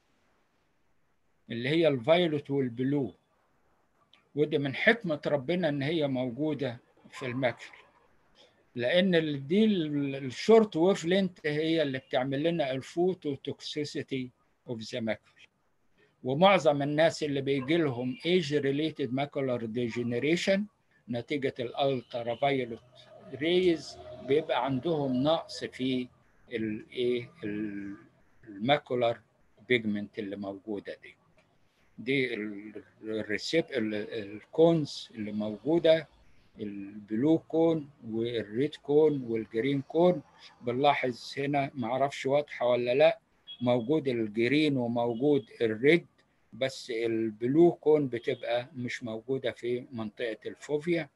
اللي هي الفايولوت والبلو ودي من حكمة ربنا ان هي موجودة في الماكل لان دي الشورت ويف لينت هي اللي بتعمل لنا الفوتو توكسيسيتي اوف ذا ماكل ومعظم الناس اللي بيجي لهم ايج ريليتد ماكولار ديجنريشن نتيجه الالترا فايولوت ريز بيبقى عندهم نقص في الايه الماكولار بيجمنت اللي موجوده دي دي الريسيب الكونز اللي موجوده البلو كون والريد كون والجرين كون بنلاحظ هنا معرفش واضحه ولا لا موجود الجرين وموجود الريد بس البلو كون بتبقى مش موجودة في منطقة الفوفيا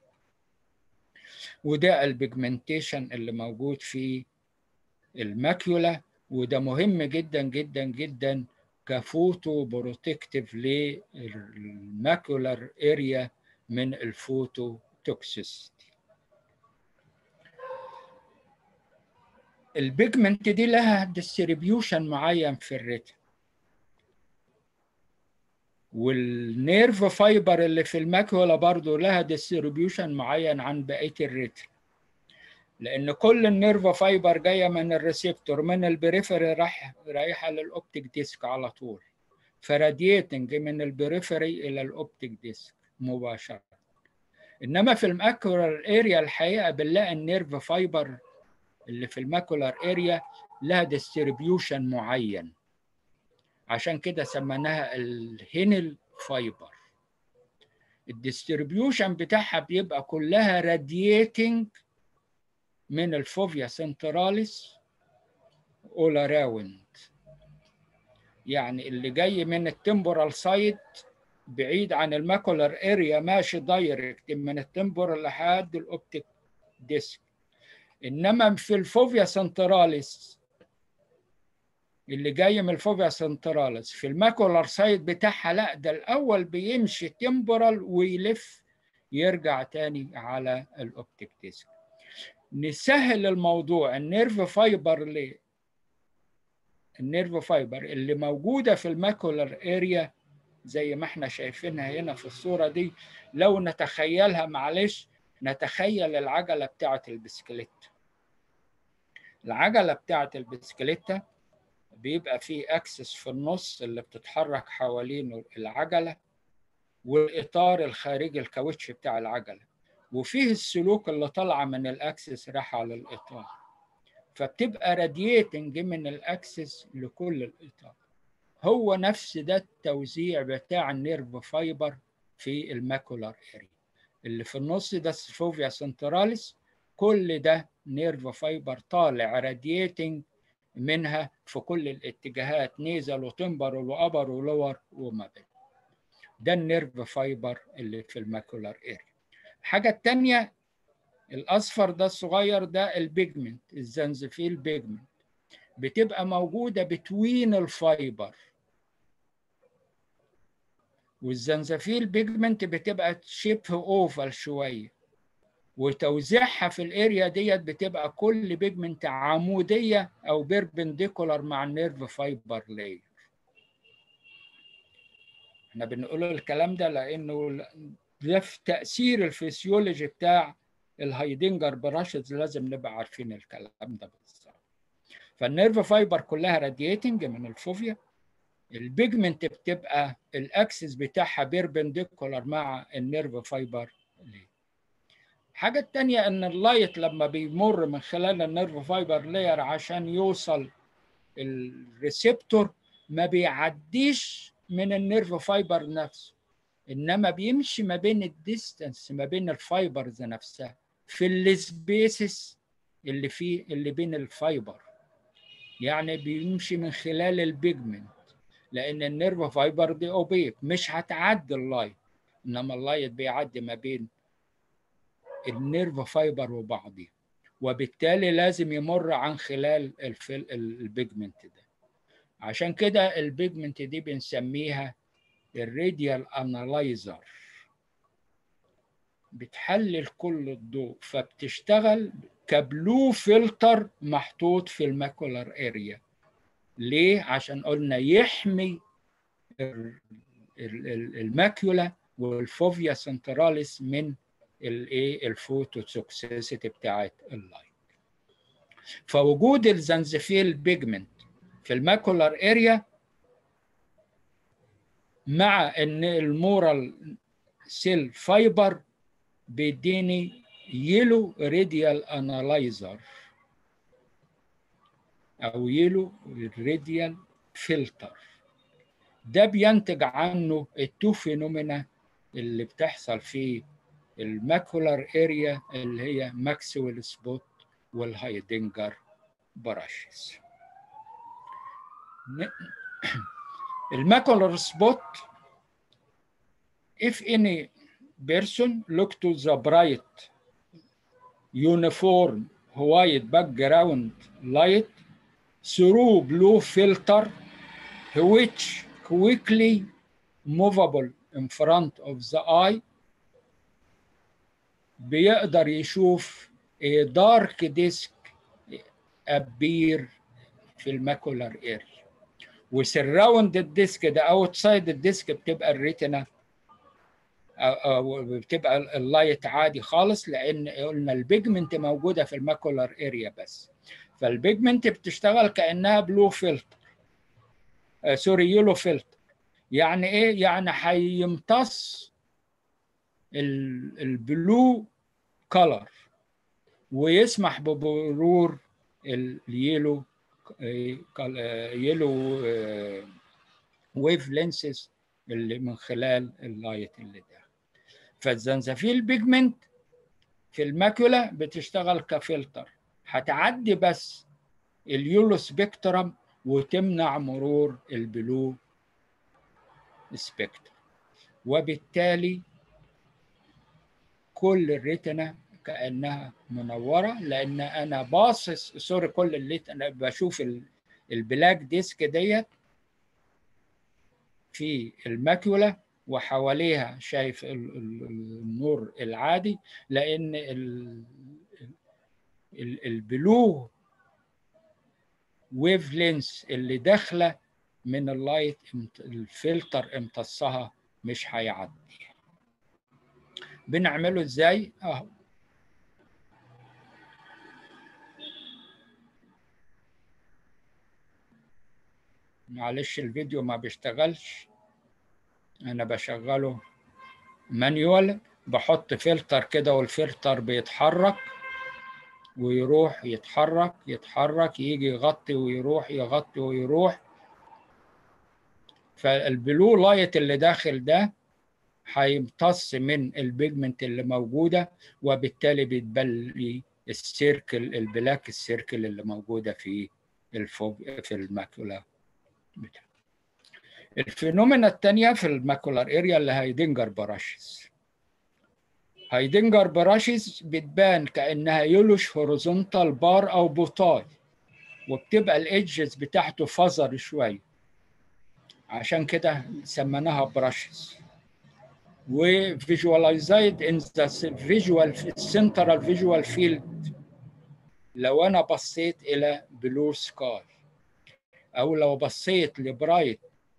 وده البيجمنتيشن اللي موجود في الماكيولا وده مهم جدا جدا جدا كفوتو بروتكتيف للماكيولار اريا من الفوتو توكسيستي البيجمنت دي لها ديستريبيوشن معين في الريتم والنيرف فايبر اللي في الماكولا برضو لها ديستريبيوشن معين عن بقيه الريتم لان كل النيرف فايبر جايه من الريسبتور من البريفري راح رايحه للاوبتيك ديسك على طول فراديتنج من البريفري الى الاوبتيك ديسك مباشره انما في الماكولار اريا الحقيقه بنلاقي النيرف فايبر اللي في الماكولار اريا لها ديستريبيوشن معين عشان كده سميناها الهينل فايبر الديستريبيوشن بتاعها بيبقى كلها رادييتنج من الفوفيا سنتراليس اول اراوند يعني اللي جاي من التمبورال سايد بعيد عن الماكولار اريا ماشي دايركت من التمبورال لحد الاوبتيك ديسك انما في الفوفيا سنتراليس اللي جاي من الفوفيا سنتراليس في الماكولار سايد بتاعها لا ده الاول بيمشي تمبورال ويلف يرجع تاني على الاوبتيك ديسك نسهل الموضوع النيرف فايبر ليه النيرف فايبر اللي موجوده في الماكولار اريا زي ما احنا شايفينها هنا في الصوره دي لو نتخيلها معلش نتخيل العجله بتاعه البسكليت العجله بتاعه البسكليته بيبقى فيه اكسس في النص اللي بتتحرك حوالين العجله والاطار الخارجي الكاوتش بتاع العجله وفيه السلوك اللي طالعه من الاكسس رايحه على الاطار فبتبقى رادييتنج من الاكسس لكل الاطار هو نفس ده التوزيع بتاع النيرف فايبر في الماكولار اريا اللي في النص ده الفوفيا سنتراليس كل ده نيرف فايبر طالع رادياتنج منها في كل الاتجاهات نيزل وتمبر وابر ولور وما بين ده النيرف فايبر اللي في الماكولار اريا الحاجه الثانيه الاصفر ده الصغير ده البيجمنت الزنزفيل بيجمنت بتبقى موجوده بتوين الفايبر والزنزفيل بيجمنت بتبقى شبه اوفال شويه وتوزيعها في الاريا ديت بتبقى كل بيجمنت عموديه او بيربنديكولار مع النيرف فايبر لاير احنا بنقول الكلام ده لانه ده في تاثير الفسيولوجي بتاع الهايدنجر براشز لازم نبقى عارفين الكلام ده بالظبط فالنيرف فايبر كلها رادياتنج من الفوفيا البيجمنت بتبقى الاكسس بتاعها بيربنديكولار مع النيرف فايبر ليه الحاجة التانية إن اللايت لما بيمر من خلال النيرف فايبر لاير عشان يوصل الريسبتور ما بيعديش من النيرف فايبر نفسه إنما بيمشي ما بين الديستانس ما بين الفايبرز نفسها في السبيسز اللي فيه اللي بين الفايبر يعني بيمشي من خلال البيجمنت لأن النيرف فايبر دي أوبيك مش هتعدي اللايت إنما اللايت بيعدي ما بين النيرف فايبر وبعضه وبالتالي لازم يمر عن خلال الفل... البيجمنت ده عشان كده البيجمنت دي بنسميها الراديال انالايزر بتحلل كل الضوء فبتشتغل كبلو فلتر محطوط في الماكولار اريا ليه عشان قلنا يحمي الماكيولا والفوفيا سنتراليس من الايه الفوتوتوكسيسيتي بتاعت اللايت فوجود الزنزفيل بيجمنت في الماكولار اريا مع ان المورال سيل فايبر بيديني يلو راديال انالايزر او يلو راديال فلتر ده بينتج عنه التو فينومينا اللي بتحصل في الماكولار اريا اللي هي ماكسويل سبوت والهايدنجر براشز الماكولار سبوت if any person look to the bright uniform white background light through blue filter which quickly movable in front of the eye بيقدر يشوف دارك ديسك ابير في الماكولار اريا وسراوند الديسك ده اوتسايد الديسك بتبقى الريتنا أو بتبقى اللايت عادي خالص لان قلنا البيجمنت موجوده في الماكولار اريا بس فالبيجمنت بتشتغل كانها بلو فلتر آه سوري يلو فلتر يعني ايه يعني هيمتص البلو كولر ويسمح بمرور اليلو يلو ويف لينسز اللي من خلال اللايت اللي ده فالزنزفيل بيجمنت في الماكولا بتشتغل كفلتر هتعدي بس اليولو سبيكترم وتمنع مرور البلو سبيكترم وبالتالي كل الريتنا كانها منوره لان انا باصص سوري كل اللي انا بشوف البلاك ديسك ديت في الماكولا وحواليها شايف النور العادي لان البلو ويف لينس اللي داخله من اللايت الفلتر امتصها مش هيعدي بنعمله ازاي اهو معلش الفيديو ما بيشتغلش انا بشغله مانيوال بحط فلتر كده والفلتر بيتحرك ويروح يتحرك يتحرك يجي يغطي ويروح يغطي ويروح فالبلو لايت اللي داخل ده هيمتص من البيجمنت اللي موجوده وبالتالي بتبلي السيركل البلاك السيركل اللي موجوده في الفوق في الماكولا بتاع الفينومينا الثانيه في الماكولار اريا اللي هايدنجر براشز هايدنجر براشز بتبان كانها يلوش هوريزونتال بار او بوتاي وبتبقى الايدجز بتاعته فزر شويه عشان كده سميناها براشز وفيجواليزايد ان ذا فيجوال سنترال فيجوال فيلد لو انا بصيت الى بلو سكاي او لو بصيت لبرايت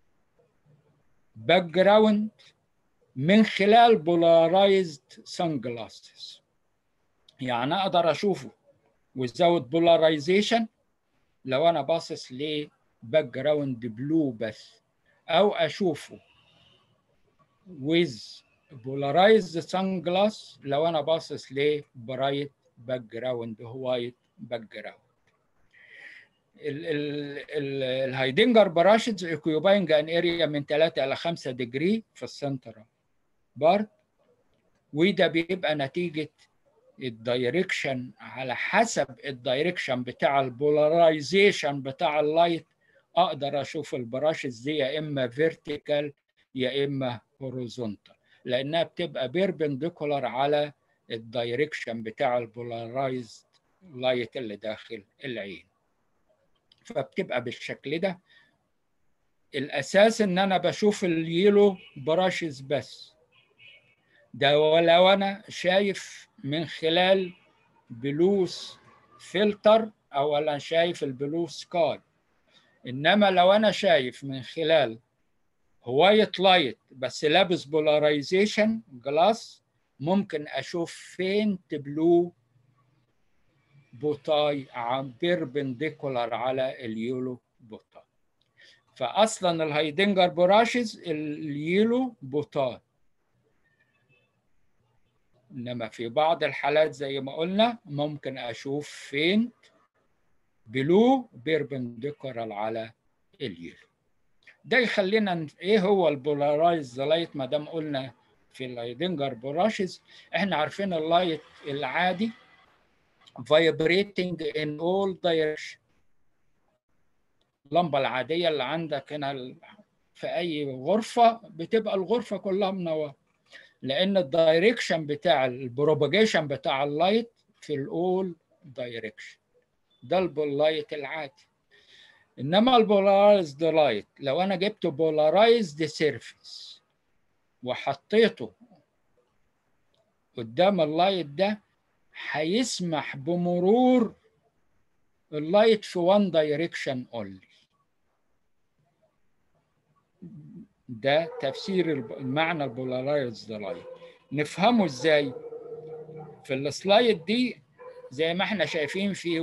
باك جراوند من خلال بولارايزد سان جلاسز يعني اقدر اشوفه without polarization لو انا باصص لباك جراوند بلو بس او اشوفه with polarized sunglass لو انا باصص لبرايت باك جراوند وايت باك جراوند الهايدنجر براشدز اوكيوباينج ان اريا من 3 الى 5 ديجري في السنترال بارت وده بيبقى نتيجه الدايركشن على حسب الدايركشن بتاع البولاريزيشن بتاع اللايت اقدر اشوف البراشز دي يا اما فيرتيكال يا اما هوريزونتال لانها بتبقى بيربنديكولار على الدايركشن بتاع البولارايزد لايت اللي داخل العين فبتبقى بالشكل ده الاساس ان انا بشوف اليلو براشز بس ده ولو انا شايف من خلال بلوس فلتر او انا شايف البلو سكاي انما لو انا شايف من خلال وايت لايت بس لابس بولارايزيشن جلاس ممكن اشوف فينت بلو بوتاي عم بيربنديكولار على اليولو بوتاي فاصلا الهايدنجر براشز اليولو بوتاي انما في بعض الحالات زي ما قلنا ممكن اشوف فينت بلو بيربنديكولار على اليولو ده يخلينا ايه هو البولارايز لايت ما دام قلنا في الهايدنجر براشز احنا عارفين اللايت العادي vibrating in all direction اللمبة العادية اللي عندك هنا في أي غرفة بتبقى الغرفة كلها منورة لأن الدايركشن بتاع البروباجيشن بتاع اللايت في الأول دايركشن ده اللايت العادي إنما البولارايزد لايت لو أنا جبت بولارايزد سيرفيس وحطيته قدام اللايت ده هيسمح بمرور اللايت في وان دايركشن اونلي ده تفسير المعنى البولارايزد لايت نفهمه ازاي في السلايد دي زي ما احنا شايفين في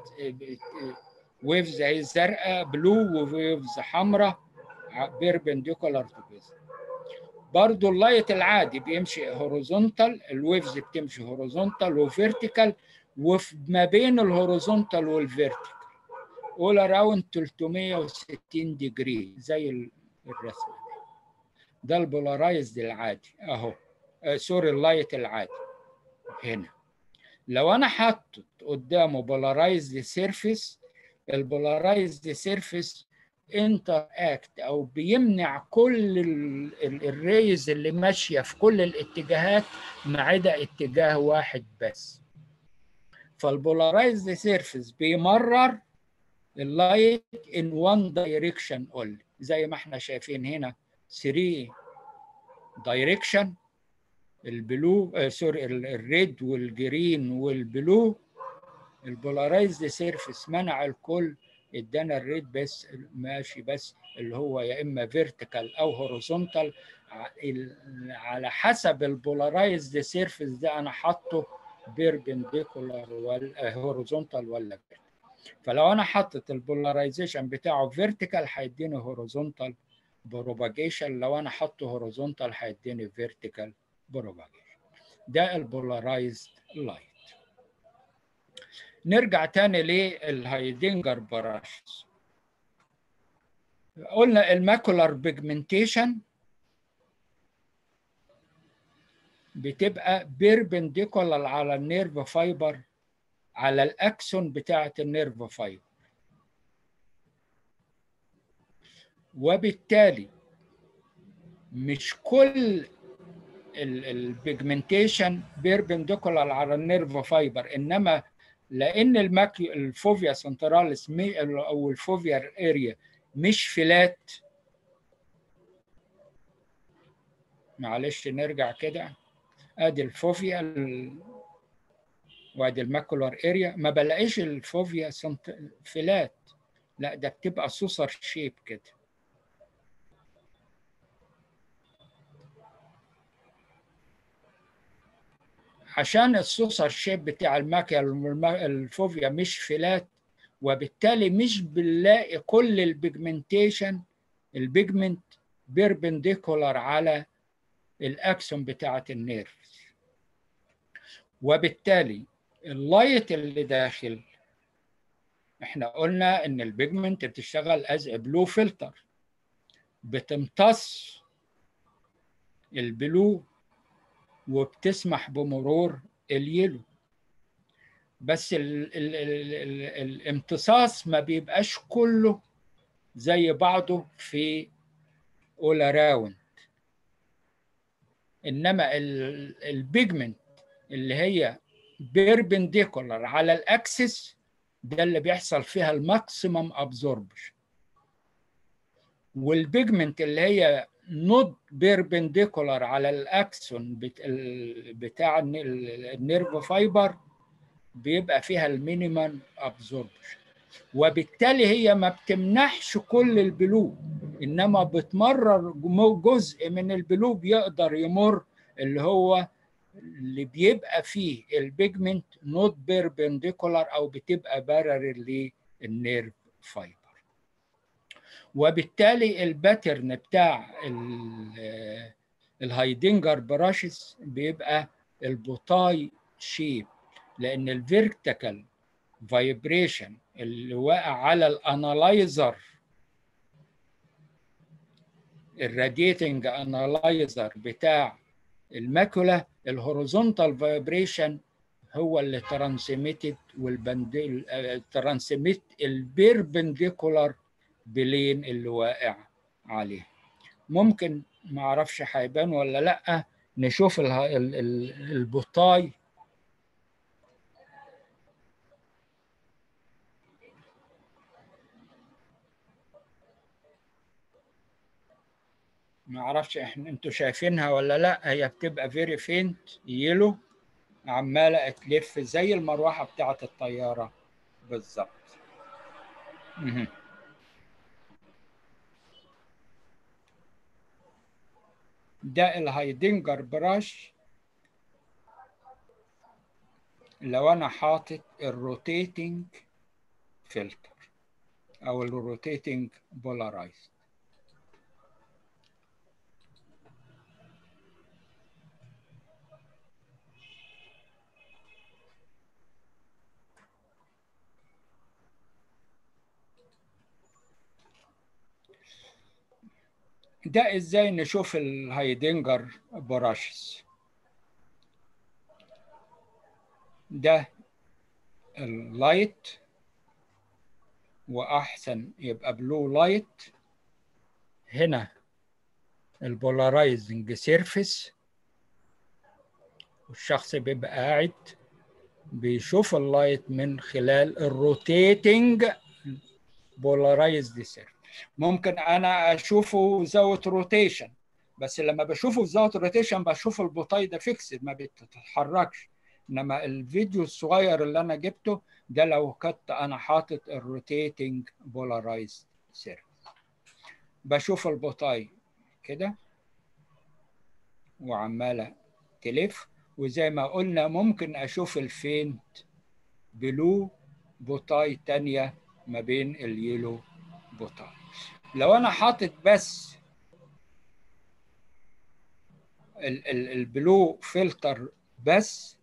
ويفز زي زرقاء بلو وويفز حمراء بيربنديكولار تو برضو اللايت العادي بيمشي هوريزونتال الويفز بتمشي هوريزونتال وفيرتيكال وما بين الهوريزونتال والفيرتيكال اول اراوند 360 ديجري زي الرسمه ده البولارايزد العادي اهو آه سوري اللايت العادي هنا لو انا حاطط قدامه بولارايزد سيرفيس البولارايزد سيرفيس انتر اكت او بيمنع كل الريز اللي ماشيه في كل الاتجاهات ما عدا اتجاه واحد بس فالبولارايزد سيرفيس بيمرر اللايت ان وان دايركشن اونلي زي ما احنا شايفين هنا 3 دايركشن البلو آه سوري الريد والجرين والبلو البولارايزد سيرفيس منع الكل ادانا الريد بس ماشي بس اللي هو يا اما فيرتيكال او هوريزونتال على حسب البولارايزد سيرفيس ده انا حاطه بيربنديكولار ولا هوريزونتال ولا فيرتيكال فلو انا حطيت البولارايزيشن بتاعه فيرتيكال هيديني هوريزونتال بروباجيشن لو انا حاطه هوريزونتال هيديني فيرتيكال بروباجيشن ده البولارايزد لايت نرجع تاني للهايدنجر براشز قلنا الماكولار بيجمنتيشن بتبقى بيربنديكولار على النيرف فايبر على الاكسون بتاعه النيرف فايبر وبالتالي مش كل البيجمنتيشن بيربنديكولار على النيرف فايبر انما لان الماكيو الفوفيا سنتراليس او الفوفيا اريا مش فلات معلش نرجع كده ادي الفوفيا ال... وادي الماكولار اريا ما بلاقيش الفوفيا سنت... فلات لا ده بتبقى سوسر شيب كده عشان السوسر شيب بتاع الماكيا الفوفيا مش فلات وبالتالي مش بنلاقي كل البيجمنتيشن البيجمنت بيربنديكولار على الاكسون بتاعه النيرف وبالتالي اللايت اللي داخل احنا قلنا ان البيجمنت بتشتغل از بلو فلتر بتمتص البلو وبتسمح بمرور اليلو بس ال ال ال ال الامتصاص ما بيبقاش كله زي بعضه في اول راوند انما البيجمنت اللي هي بيربنديكولار على الاكسس ده اللي بيحصل فيها الماكسيمم ابزوربشن والبيجمنت اللي هي نوت بيربنديكولار على الاكسون بتاع النيرف فايبر بيبقى فيها المينيمم ابزوربشن وبالتالي هي ما بتمنحش كل البلو انما بتمرر جزء من البلو بيقدر يمر اللي هو اللي بيبقى فيه البيجمنت نوت بيربنديكولار او بتبقى بارر للنيرف فايبر وبالتالي الباترن بتاع الهايدنجر براشز بيبقى البوتاي شيب لان الفيرتيكال فايبريشن اللي واقع على الانالايزر الراديتنج انالايزر بتاع الماكولا الهوريزونتال فايبريشن هو اللي ترانسميتد والبندل ترانسميت البيربنديكولار بلين اللي واقع عليه ممكن ما اعرفش هيبان ولا لا نشوف البطاي ما اعرفش احنا انتوا شايفينها ولا لا هي بتبقى فيري فينت يلو عماله تلف زي المروحه بتاعه الطياره بالظبط ده الهايدنجر براش لو انا حاطط الروتيتنج فلتر او الروتيتنج بولارايزد ده ازاي نشوف الهايدنجر براشز ده اللايت واحسن يبقى بلو لايت هنا البولارايزنج سيرفيس والشخص بيبقى قاعد بيشوف اللايت من خلال الروتيتنج بولارايزد سيرفيس ممكن انا اشوفه زاويه روتيشن بس لما بشوفه في زاويه روتيشن بشوف البطاي ده فيكسد ما بتتحركش انما الفيديو الصغير اللي انا جبته ده لو كنت انا حاطط الروتيتنج بولارايزد سيرفيس بشوف البطاي كده وعماله تلف وزي ما قلنا ممكن اشوف الفينت بلو بطاي تانية ما بين اليلو بطاي لو انا حاطط بس ال ال البلو فلتر بس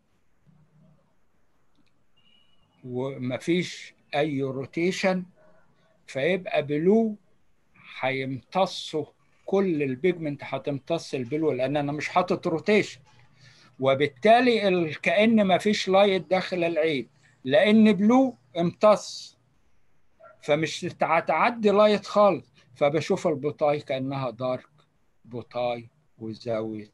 ومفيش اي روتيشن فيبقى بلو هيمتصوا كل البيجمنت هتمتص البلو لان انا مش حاطط روتيشن وبالتالي كأن مفيش لايت داخل العين لان بلو امتص فمش هتعدي لايت خالص فبشوف البطاي كانها دارك بطاي وزاويه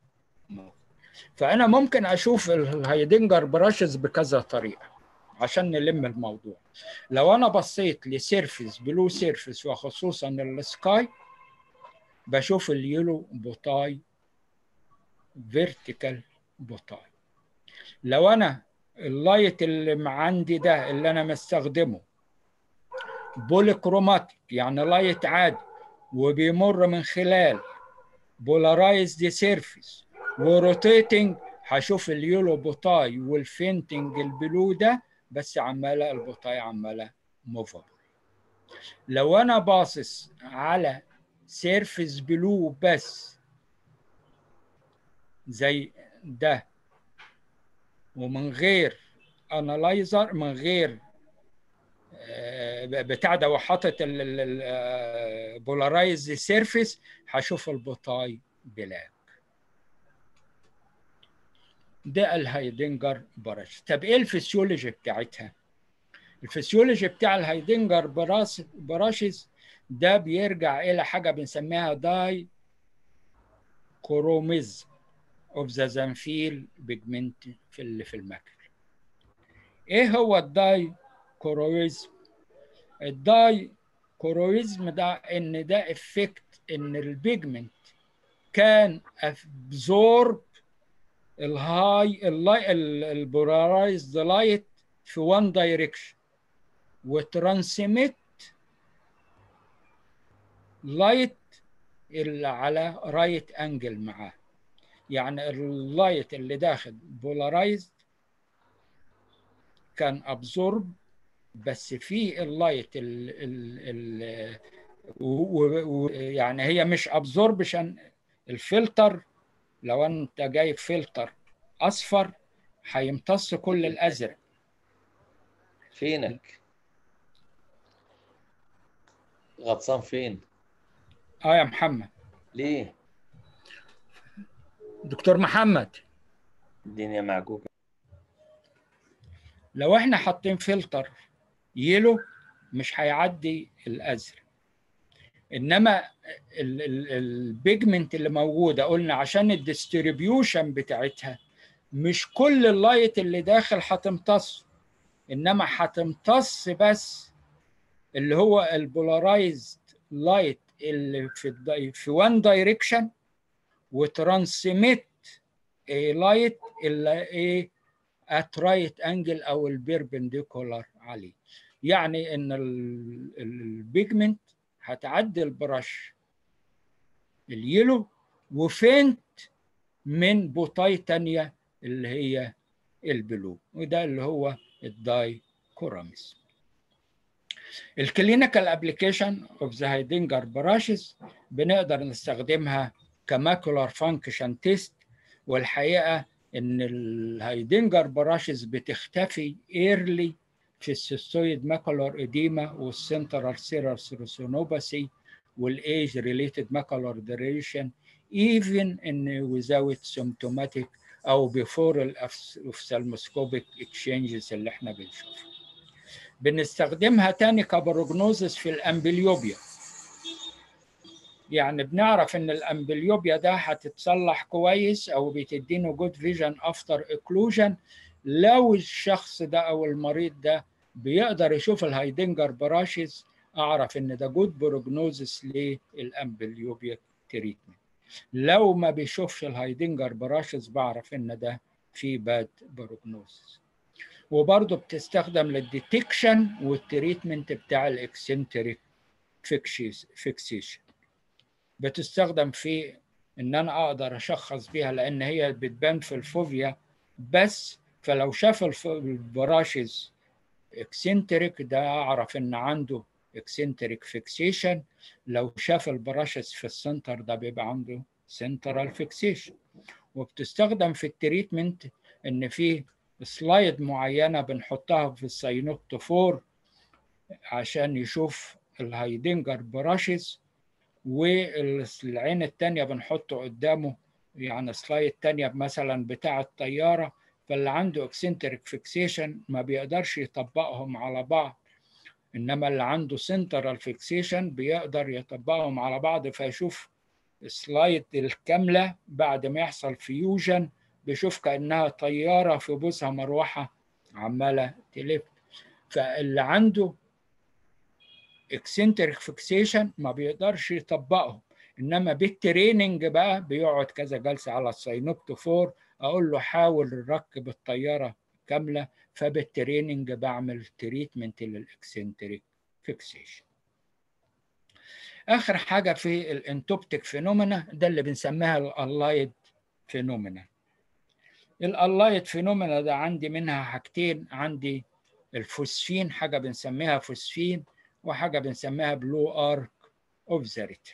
فانا ممكن اشوف الهايدنجر براشز بكذا طريقه عشان نلم الموضوع لو انا بصيت لسيرفيس بلو سيرفيس وخصوصا السكاي بشوف اليلو بوتاي فيرتيكال بوتاي لو انا اللايت اللي عندي ده اللي انا مستخدمه بوليكروماتيك يعني لايت عادي وبيمر من خلال بولارايزد سيرفيس وروتيتنج هشوف اليولو بوتاي والفينتنج البلو ده بس عماله البوتاي عماله موفر لو انا باصص على سيرفيس بلو بس زي ده ومن غير انالايزر من غير بتاع ده وحاطط البولارايز سيرفيس هشوف البوتاي بلاك ده الهايدنجر براش طب ايه الفسيولوجي بتاعتها الفسيولوجي بتاع الهايدنجر براس براشز ده بيرجع الى حاجه بنسميها داي كروميزم اوف ذا زنفيل بيجمنت في اللي في الماكل ايه هو الداي كورويزم الداي كورويزم ده ان ده افكت ان البيجمنت كان ابزورب الهاي البولارايزد لايت في وان دايركشن وترانسميت لايت اللي على رايت انجل معاه يعني اللايت اللي داخل بولارايزد كان ابزورب بس في اللايت ال ال ال يعني هي مش ابزوربشن الفلتر لو انت جايب فلتر اصفر هيمتص كل الازرق فينك غطسان فين اه يا محمد ليه دكتور محمد الدنيا معكوكه لو احنا حاطين فلتر يلو مش هيعدي الازرق انما البيجمنت اللي موجوده قلنا عشان الديستريبيوشن بتاعتها مش كل اللايت اللي داخل هتمتص انما هتمتص بس اللي هو البولارايزد لايت اللي في في وان دايركشن وترانسميت لايت اللي ايه ات رايت انجل او البيربنديكولار عليه يعني ان البيجمنت هتعدي البرش اليلو وفنت من بوتاي تانية اللي هي البلو وده اللي هو الداي كوراميس الكلينيكال ابلكيشن اوف ذا هايدنجر براشز بنقدر نستخدمها كماكولار فانكشن تيست والحقيقه ان الهايدنجر براشز بتختفي ايرلي في السيستويد ماكولار اديما والسنترال سيرال سيروسونوباسي والايج ريليتد ماكولار ديريشن even in without symptomatic او before الاوفثالموسكوبيك اكسشينجز اللي احنا بنشوفها بنستخدمها تاني كبروجنوزس في الامبليوبيا يعني بنعرف ان الامبليوبيا ده هتتصلح كويس او بتدينه جود فيجن افتر اكلوجن لو الشخص ده او المريض ده بيقدر يشوف الهايدنجر براشز اعرف ان ده جود بروجنوزس للامبليوبيا تريتمنت لو ما بيشوفش الهايدنجر براشز بعرف ان ده في باد بروجنوزس وبرضه بتستخدم للديتكشن والتريتمنت بتاع الاكسنتريك فيكسيشن بتستخدم في ان انا اقدر اشخص بيها لان هي بتبان في الفوبيا بس فلو شاف البراشز اكسنتريك ده اعرف ان عنده اكسنتريك فيكسيشن لو شاف البراشز في السنتر ده بيبقى عنده سنترال فيكسيشن وبتستخدم في التريتمنت ان في سلايد معينه بنحطها في الساينوكتوفور عشان يشوف الهايدنجر براشز والعين التانية بنحطه قدامه يعني سلايد تانية مثلا بتاع الطيارة فاللي عنده اكسنتريك فيكسيشن ما بيقدرش يطبقهم على بعض انما اللي عنده سنترال فيكسيشن بيقدر يطبقهم على بعض فيشوف السلايد الكامله بعد ما يحصل فيوجن بيشوف كانها طياره في بوزها مروحه عماله تلف فاللي عنده اكسنتريك فيكسيشن ما بيقدرش يطبقهم انما بالتريننج بقى بيقعد كذا جلسه على الساينوبتوفور اقول له حاول ركب الطياره كامله فبالتريننج بعمل تريتمنت للاكسنتريك فيكسيشن اخر حاجه في الانتوبتيك فينومينا ده اللي بنسميها الالايد فينومينا الالايد فينومينا ده عندي منها حاجتين عندي الفوسفين حاجه بنسميها فوسفين وحاجه بنسميها بلو ارك اوف ذا ريتن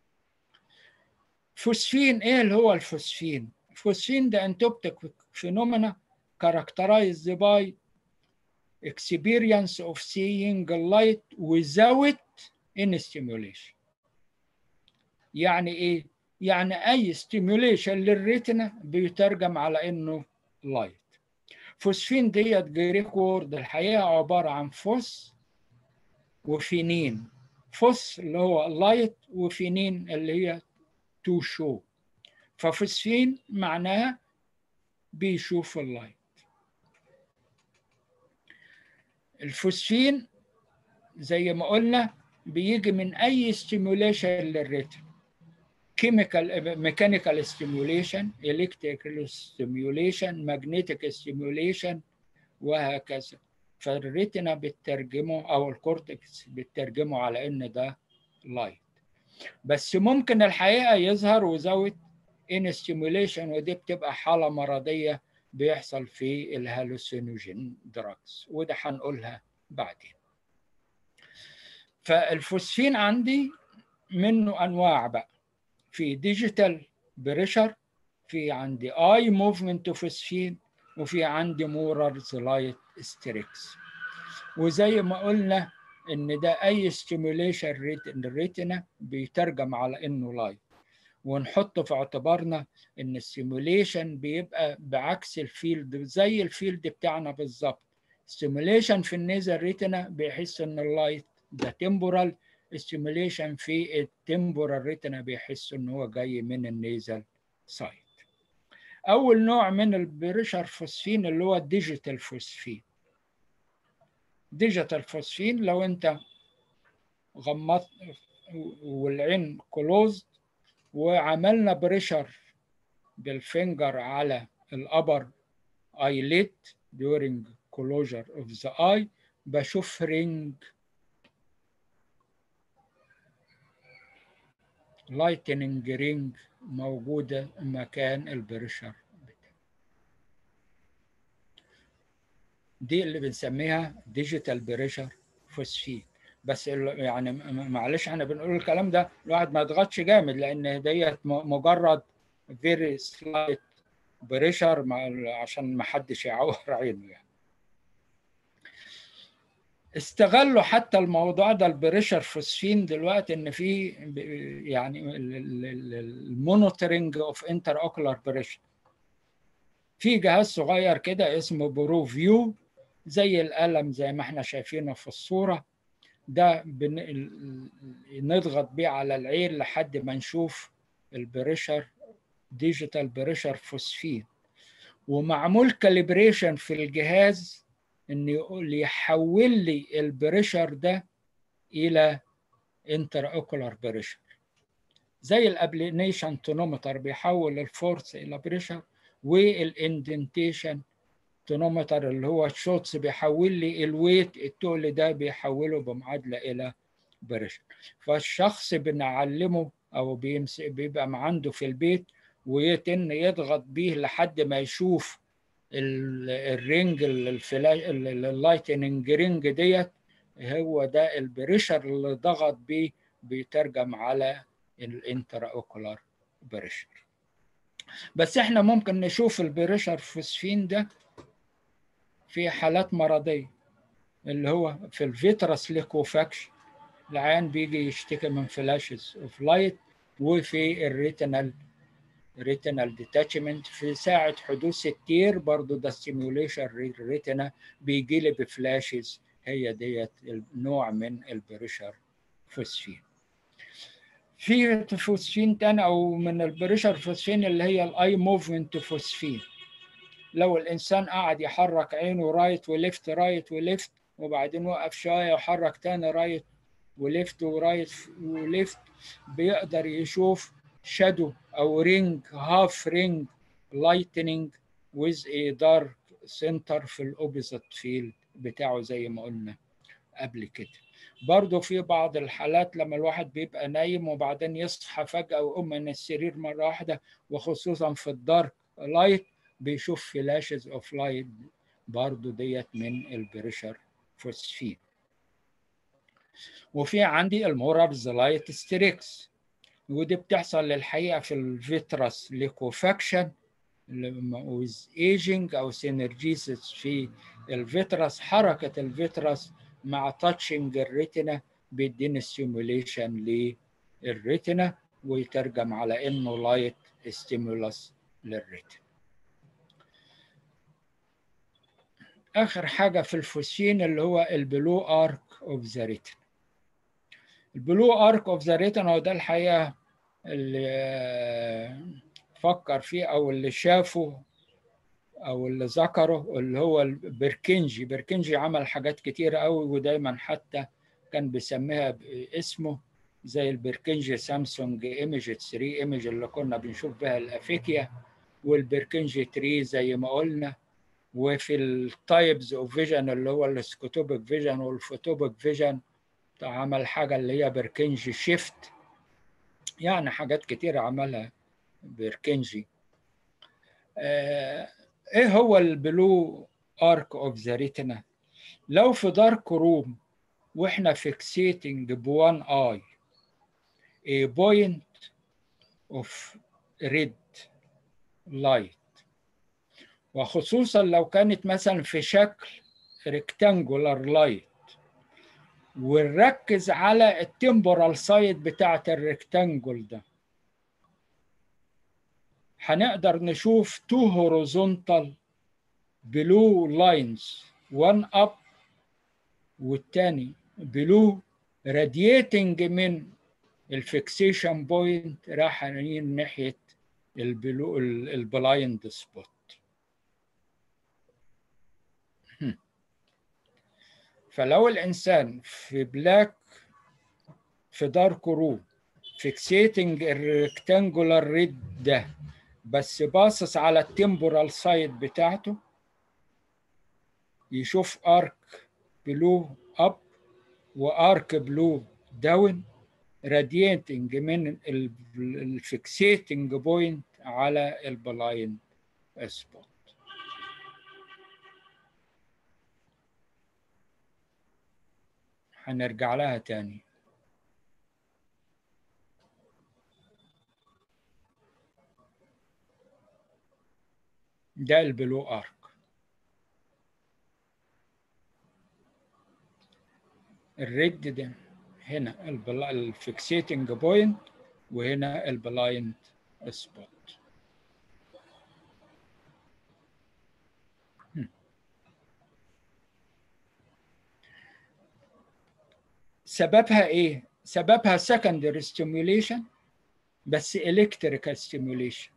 فوسفين ايه اللي هو الفوسفين الفوسفين ده انتوبتيك فينومينا characterized by experience of seeing light without any stimulation يعني ايه يعني اي stimulation للريتنا بيترجم على انه لايت فوسفين ديت جريك وورد الحقيقه عباره عن فوس وفينين فوس اللي هو لايت وفينين اللي هي تو شو ففوسفين معناها بيشوف اللايت الفوسفين زي ما قلنا بيجي من اي ستيموليشن للريتم كيميكال ميكانيكال ستيموليشن الكتريكال ستيموليشن ماجنتيك ستيموليشن وهكذا فالريتنا بتترجمه او الكورتكس بتترجمه على ان ده لايت بس ممكن الحقيقه يظهر وزود ان ستيموليشن ودي بتبقى حاله مرضيه بيحصل في الهالوسينوجين دراجز وده هنقولها بعدين فالفوسفين عندي منه انواع بقى في ديجيتال بريشر في عندي اي موفمنت فوسفين وفي عندي موررز لايت ستريكس وزي ما قلنا ان ده اي ستيموليشن الريتنا بيترجم على انه لايت ونحط في اعتبارنا ان السيموليشن بيبقى بعكس الفيلد زي الفيلد بتاعنا بالظبط السيموليشن في النيزل ريتنا بيحس ان اللايت ده تمبورال السيموليشن في التمبورال ريتنا بيحس ان هو جاي من النيزل سايد اول نوع من البريشر فوسفين اللي هو الديجيتال فوسفين ديجيتال فوسفين لو انت غمضت والعين كلوزد وعملنا بريشر بالفينجر على الابر ايليت during closure of the eye بشوف رينج لايتنينج رينج موجودة مكان البريشر دي اللي بنسميها ديجيتال بريشر فوسفين بس يعني معلش احنا بنقول الكلام ده الواحد ما يضغطش جامد لان ديت مجرد فيري سلايت بريشر عشان ما حدش يعور عينه يعني استغلوا حتى الموضوع ده البريشر فوسفين دلوقتي ان في يعني المونيتورنج اوف انتر اوكولار بريشر في جهاز صغير كده اسمه برو فيو زي القلم زي ما احنا شايفينه في الصوره ده بن... نضغط بيه على العين لحد ما نشوف البريشر ديجيتال بريشر فوسفين ومعمول كاليبريشن في الجهاز ان يقول يحول لي البريشر ده الى انتر اوكولار بريشر زي الابلينيشن تونومتر بيحول الفورس الى بريشر والاندنتيشن تونومتر اللي هو الشوتس بيحول لي الويت التقل ده بيحوله بمعادله الى بريشر فالشخص بنعلمه او بيمسك بيبقى عنده في البيت ويتن يضغط بيه لحد ما يشوف الرينج الفلاش اللايتنج رينج ديت هو ده البريشر اللي ضغط بيه بيترجم على الانترا اوكولار بريشر بس احنا ممكن نشوف البريشر فوسفين ده في حالات مرضيه اللي هو في الفيترس ليكوفاكشن العيان بيجي يشتكي من فلاشز اوف لايت وفي الريتينال ريتينال ديتاتشمنت في ساعة حدوث التير برضو ده ستيميوليشن الريتنا بيجي لي بفلاشز هي ديت نوع من البريشر فوسفين في فوسفين تاني او من البريشر فوسفين اللي هي الاي موفمنت فوسفين لو الانسان قاعد يحرك عينه رايت وليفت رايت وليفت وبعدين وقف شويه وحرك تاني رايت وليفت ورايت وليفت بيقدر يشوف شادو او رينج هاف رينج لايتنينج with a dark center في الاوبوزيت فيلد بتاعه زي ما قلنا قبل كده برضه في بعض الحالات لما الواحد بيبقى نايم وبعدين يصحى فجأة ويقوم من السرير مرة واحدة وخصوصا في الدارك لايت بيشوف فلاشز اوف لايت برضه ديت من البريشر فوسفين وفي عندي المورابز لايت ستريكس ودي بتحصل للحقيقة في الفيترس ليكوفاكشن with aging أو سينرجيسيس في الفيترس حركة الفيترس مع تاتشنج الريتنا بيديني ستيموليشن للريتنا ويترجم على انه لايت ستيمولس للريتنا اخر حاجه في الفوسين اللي هو البلو ارك اوف ذا ريتنا البلو ارك اوف ذا ريتنا وده الحقيقه اللي فكر فيه او اللي شافه او اللي ذكره اللي هو البركنجي بركنجي عمل حاجات كتيرة قوي ودايما حتى كان بيسميها باسمه زي البركنجي سامسونج ايمج 3 ايمج اللي كنا بنشوف بها الافيكيا والبركنجي 3 زي ما قلنا وفي التايبز اوف فيجن اللي هو السكوتوبيك فيجن والفوتوبيك فيجن عمل حاجه اللي هي بركنجي شيفت يعني حاجات كتيرة عملها بركنجي آه ايه هو البلو ارك اوف ذا ريتنا لو في دارك روم واحنا فيكسيتنج بوان اي a point of red light وخصوصا لو كانت مثلا في شكل rectangular light ونركز على التمبورال سايد بتاعة الريكتانجل ده هنقدر نشوف two horizontal blue lines one up والتاني blue radiating من الفيكسيشن بوينت رايحين ناحية البلو البلايند سبوت فلو الإنسان في بلاك في دارك روم فيكسيتنج الريكتانجولار ريد ده بس باصص على التمبورال سايد بتاعته يشوف ارك بلو اب وارك بلو داون رادياتنج من الفيكسيتنج بوينت على البلايند سبوت هنرجع لها تاني ده البلو ارك الريد ده هنا الفيكسيتنج بوينت وهنا البلايند سبوت سببها ايه سببها secondary stimulation بس electrical stimulation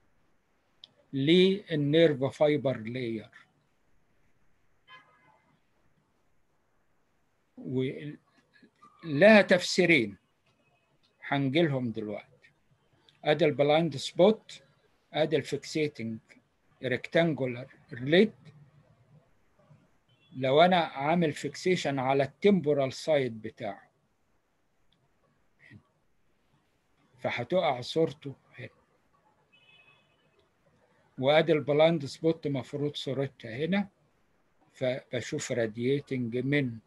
للنيرف فايبر لاير ولها تفسيرين هنجيلهم دلوقتي ادي البلايند سبوت ادي الفيكسيتنج ريكتانجولار ريليت لو انا عامل فيكسيشن على التمبورال سايد بتاعه فهتقع صورته هنا وادي البلايند سبوت مفروض صورتها هنا فبشوف رادياتنج من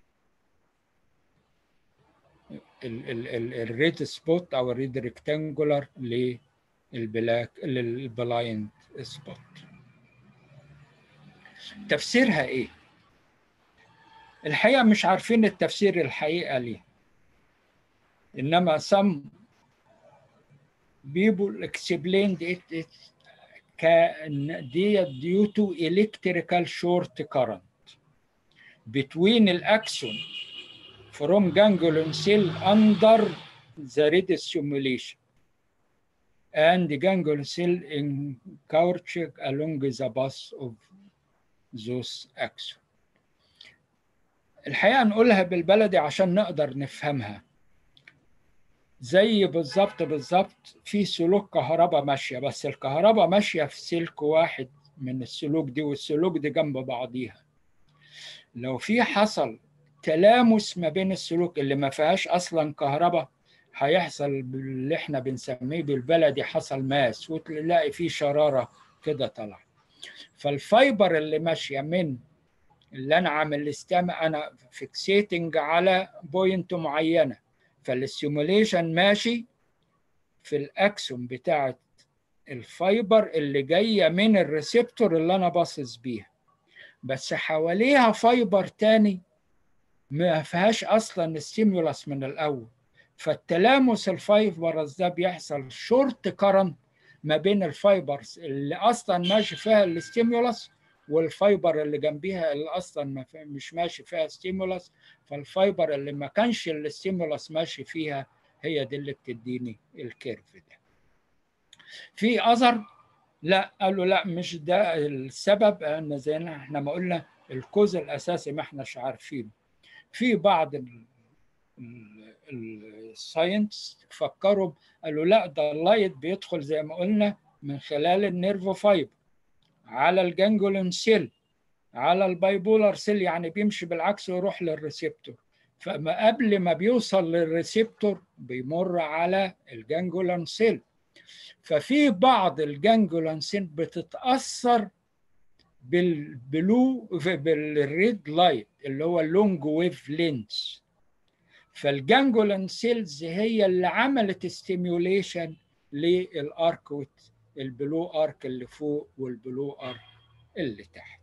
الريد سبوت او الريد ريكتانجولار للبلاك للبلايند سبوت تفسيرها ايه الحقيقه مش عارفين التفسير الحقيقه ليه انما some people explained it, it كان دي due to electrical short current between الاكسون from ganglion cell under the red stimulation and the ganglion cell in couch along the path of those axons. الحقيقة نقولها بالبلدي عشان نقدر نفهمها زي بالظبط بالظبط في سلوك كهرباء ماشية بس الكهرباء ماشية في سلك واحد من السلوك دي والسلوك دي جنب بعضيها لو في حصل تلامس ما بين السلوك اللي ما فيهاش اصلا كهرباء هيحصل اللي احنا بنسميه بالبلدي حصل ماس وتلاقي فيه شراره كده طلع فالفايبر اللي ماشيه من اللي انا عامل استمع انا فيكسيتنج على بوينت معينه فالستيموليشن ماشي في الاكسون بتاعه الفايبر اللي جايه من الريسبتور اللي انا باصص بيها بس حواليها فايبر تاني ما فيهاش اصلا ستيمولس من الاول فالتلامس الفايبرز ده بيحصل شورت كرنت ما بين الفايبرز اللي اصلا ماشي فيها الستيمولس والفايبر اللي جنبيها اللي اصلا ما مش ماشي فيها ستيمولس فالفايبر اللي ما كانش الستيمولس ماشي فيها هي دي اللي بتديني الكيرف ده في اثر لا قالوا لا مش ده السبب ان زي ما احنا ما قلنا الكوز الاساسي ما احناش عارفينه في بعض الساينس فكروا قالوا لا ده اللايت بيدخل زي ما قلنا من خلال النيرف فايبر على الجانجولين سيل على البايبولار سيل يعني بيمشي بالعكس ويروح للريسبتور فما قبل ما بيوصل للريسبتور بيمر على الجانجولين سيل ففي بعض الجانجولين سيل بتتاثر بالبلو بالريد لايت اللي هو اللونج ويف لينز فالجانجولين سيلز هي اللي عملت ستيميوليشن للارك البلو ارك اللي فوق والبلو ارك اللي تحت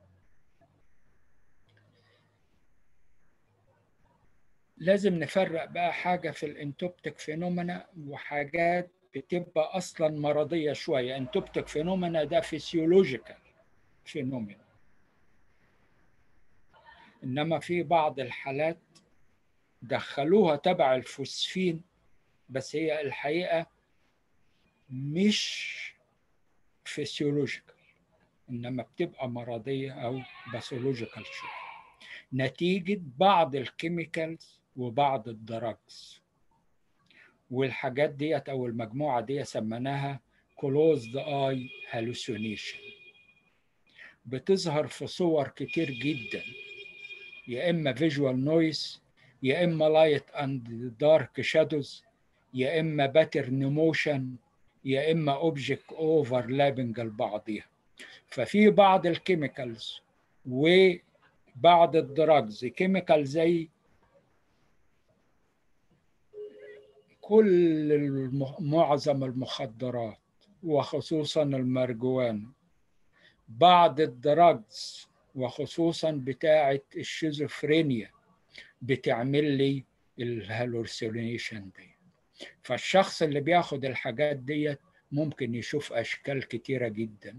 لازم نفرق بقى حاجه في الانتوبتيك فينومينا وحاجات بتبقى اصلا مرضيه شويه انتوبتيك فينومينا ده فيسيولوجيكال فينومينا انما في بعض الحالات دخلوها تبع الفوسفين بس هي الحقيقه مش فيسيولوجيكال انما بتبقى مرضيه او باثولوجيكال شويه نتيجه بعض الكيميكالز وبعض الدراجز والحاجات ديت او المجموعه دي سميناها closed eye hallucination بتظهر في صور كتير جدا يا اما فيجوال نويز يا اما لايت اند دارك شادوز يا اما باترن موشن يا اما اوبجكت اوفرلابنج لبعضيها ففي بعض الكيميكالز وبعض الدراجز كيميكال زي كل المخ... معظم المخدرات وخصوصا المرجوان بعض الدراجز وخصوصا بتاعة الشيزوفرينيا بتعمل لي الهالوسينيشن دي فالشخص اللي بياخد الحاجات ديت ممكن يشوف أشكال كتيرة جدا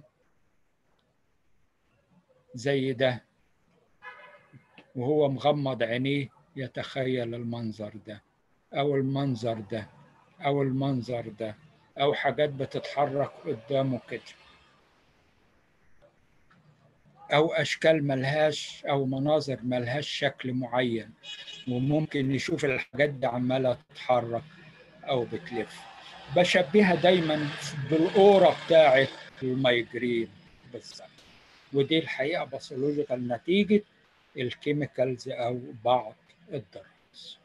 زي ده وهو مغمض عينيه يتخيل المنظر ده أو المنظر ده أو المنظر ده أو حاجات بتتحرك قدامه كده أو أشكال ملهاش أو مناظر ملهاش شكل معين وممكن يشوف الحاجات دي عمالة تتحرك أو بتلف بشبهها دايما بالأورا بتاعة المايجرين بالظبط ودي الحقيقة باثولوجيكال نتيجة الكيميكالز أو بعض الدراجز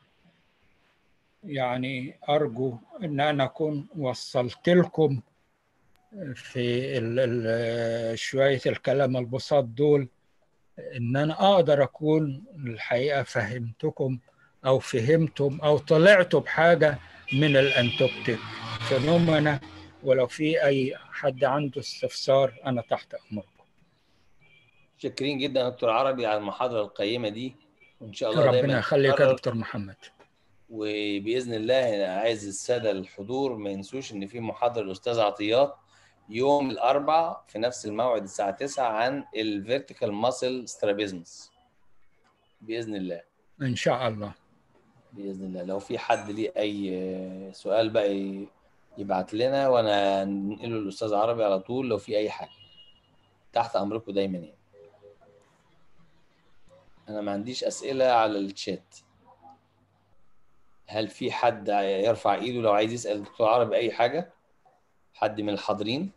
يعني أرجو إن أنا أكون وصلت لكم في ال ال شوية الكلام البساط دول إن أنا أقدر أكون الحقيقة فهمتكم أو فهمتم أو طلعتوا بحاجة من الأنتوبتيك فينومينا ولو في أي حد عنده استفسار أنا تحت أمركم شاكرين جدا يا دكتور عربي على المحاضرة القيمة دي وإن شاء الله ربنا دايما يخليك يا نكرر دكتور محمد وباذن الله أنا عايز الساده الحضور ما ينسوش ان في محاضره الاستاذ عطيات يوم الاربعاء في نفس الموعد الساعه 9 عن الفيرتيكال ماسل سترابيزمز باذن الله ان شاء الله باذن الله لو في حد ليه اي سؤال بقى ي- يبعت لنا وانا ننقله للاستاذ عربي على طول لو في اي حاجه تحت امركم دايما يعني انا ما عنديش اسئله على الشات هل في حد يرفع ايده لو عايز يسال الدكتور عربي اي حاجه حد من الحاضرين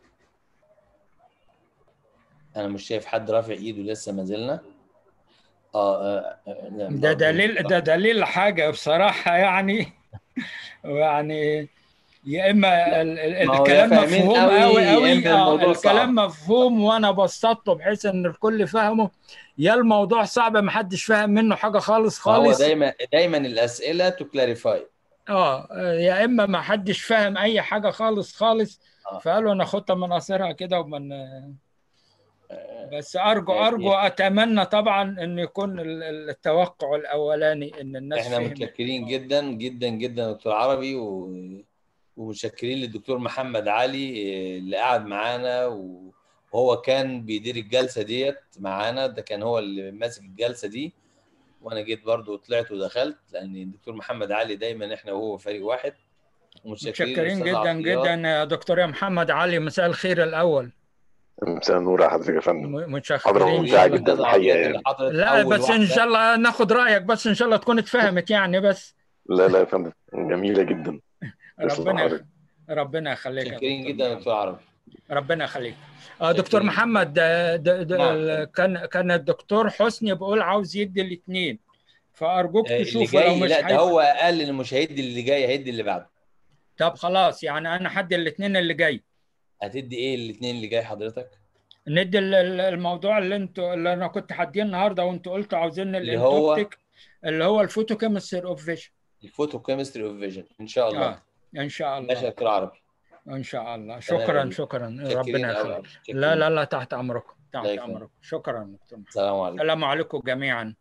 انا مش شايف حد رافع ايده لسه ما زلنا اه, آه, آه لا، ده برضه دليل ده دليل حاجه بصراحه يعني يعني يا اما ال- ال- ما هو يا الكلام فاهمين مفهوم قوي، قوي يا قوي إما الموضوع الكلام مفهوم وانا بسطته بحيث ان الكل فاهمه يا الموضوع صعب ما حدش فاهم منه حاجه خالص ما هو خالص دايما دايما الاسئله تو كلاريفاي اه يا اما ما حدش فاهم اي حاجه خالص خالص آه. فقالوا ناخدها من قصيرها كده ومن بس ارجو ماشي. ارجو اتمنى طبعا ان يكون ال- ال- التوقع الاولاني ان الناس احنا فهمت متشكرين جدا جدا جدا يا دكتور عربي و... ومتشكرين للدكتور محمد علي إيه، اللي قعد معانا و- وهو كان بيدير الجلسه ديت معانا ده كان هو اللي ماسك الجلسه دي وانا جيت برضو طلعت ودخلت لان الدكتور محمد علي دايما احنا وهو فريق واحد ومتشكرين متشكرين للأستاذ جدا عطيات. جدا يا دكتور يا محمد علي مساء الخير الاول مساء النور يا حضرتك يا فندم م- حضرة متشكرين ممتعة جدا جدا الأستاذ الحقيقة عطيات يعني. اللي حضرت لا أول بس ان واحدة. شاء الله ناخد رايك بس ان شاء الله تكون اتفهمت يعني بس لا لا يا فندم جميلة جدا تسلم ربنا حضرتك. ربنا يخليك يا متشكرين دكتور جدا يا محمد. دكتور عربي ربنا يخليك آه، دكتور شكراً. محمد ده ده ده نعم. كان كان الدكتور حسني بيقول عاوز يدي الاثنين فارجوك آه، اللي تشوفوا لو جاي مش لا ده هيبقى- هو قال ان مش هيدي اللي جاي هيدي اللي بعده طب خلاص يعني انا حد الاثنين اللي جاي هتدي ايه الاثنين اللي جاي حضرتك ندي ال- ال- الموضوع اللي انتوا اللي انا كنت حديه النهارده وانتوا قلتوا عاوزين اللي هو؟ الانتوبتيك اللي هو الفوتوكيمستري اوف فيجن الفوتو كيمستري اوف فيجن ان شاء الله اه ان شاء ماشي يا الله دكتور عربي ان شاء الله تمام. شكرا شكرا متشكرين ربنا أوي. يخليك متشكرين. لا لا لا تحت امركم تحت الله يكرمك. امركم شكرا دكتور محمد. السلام عليكم السلام عليكم جميعا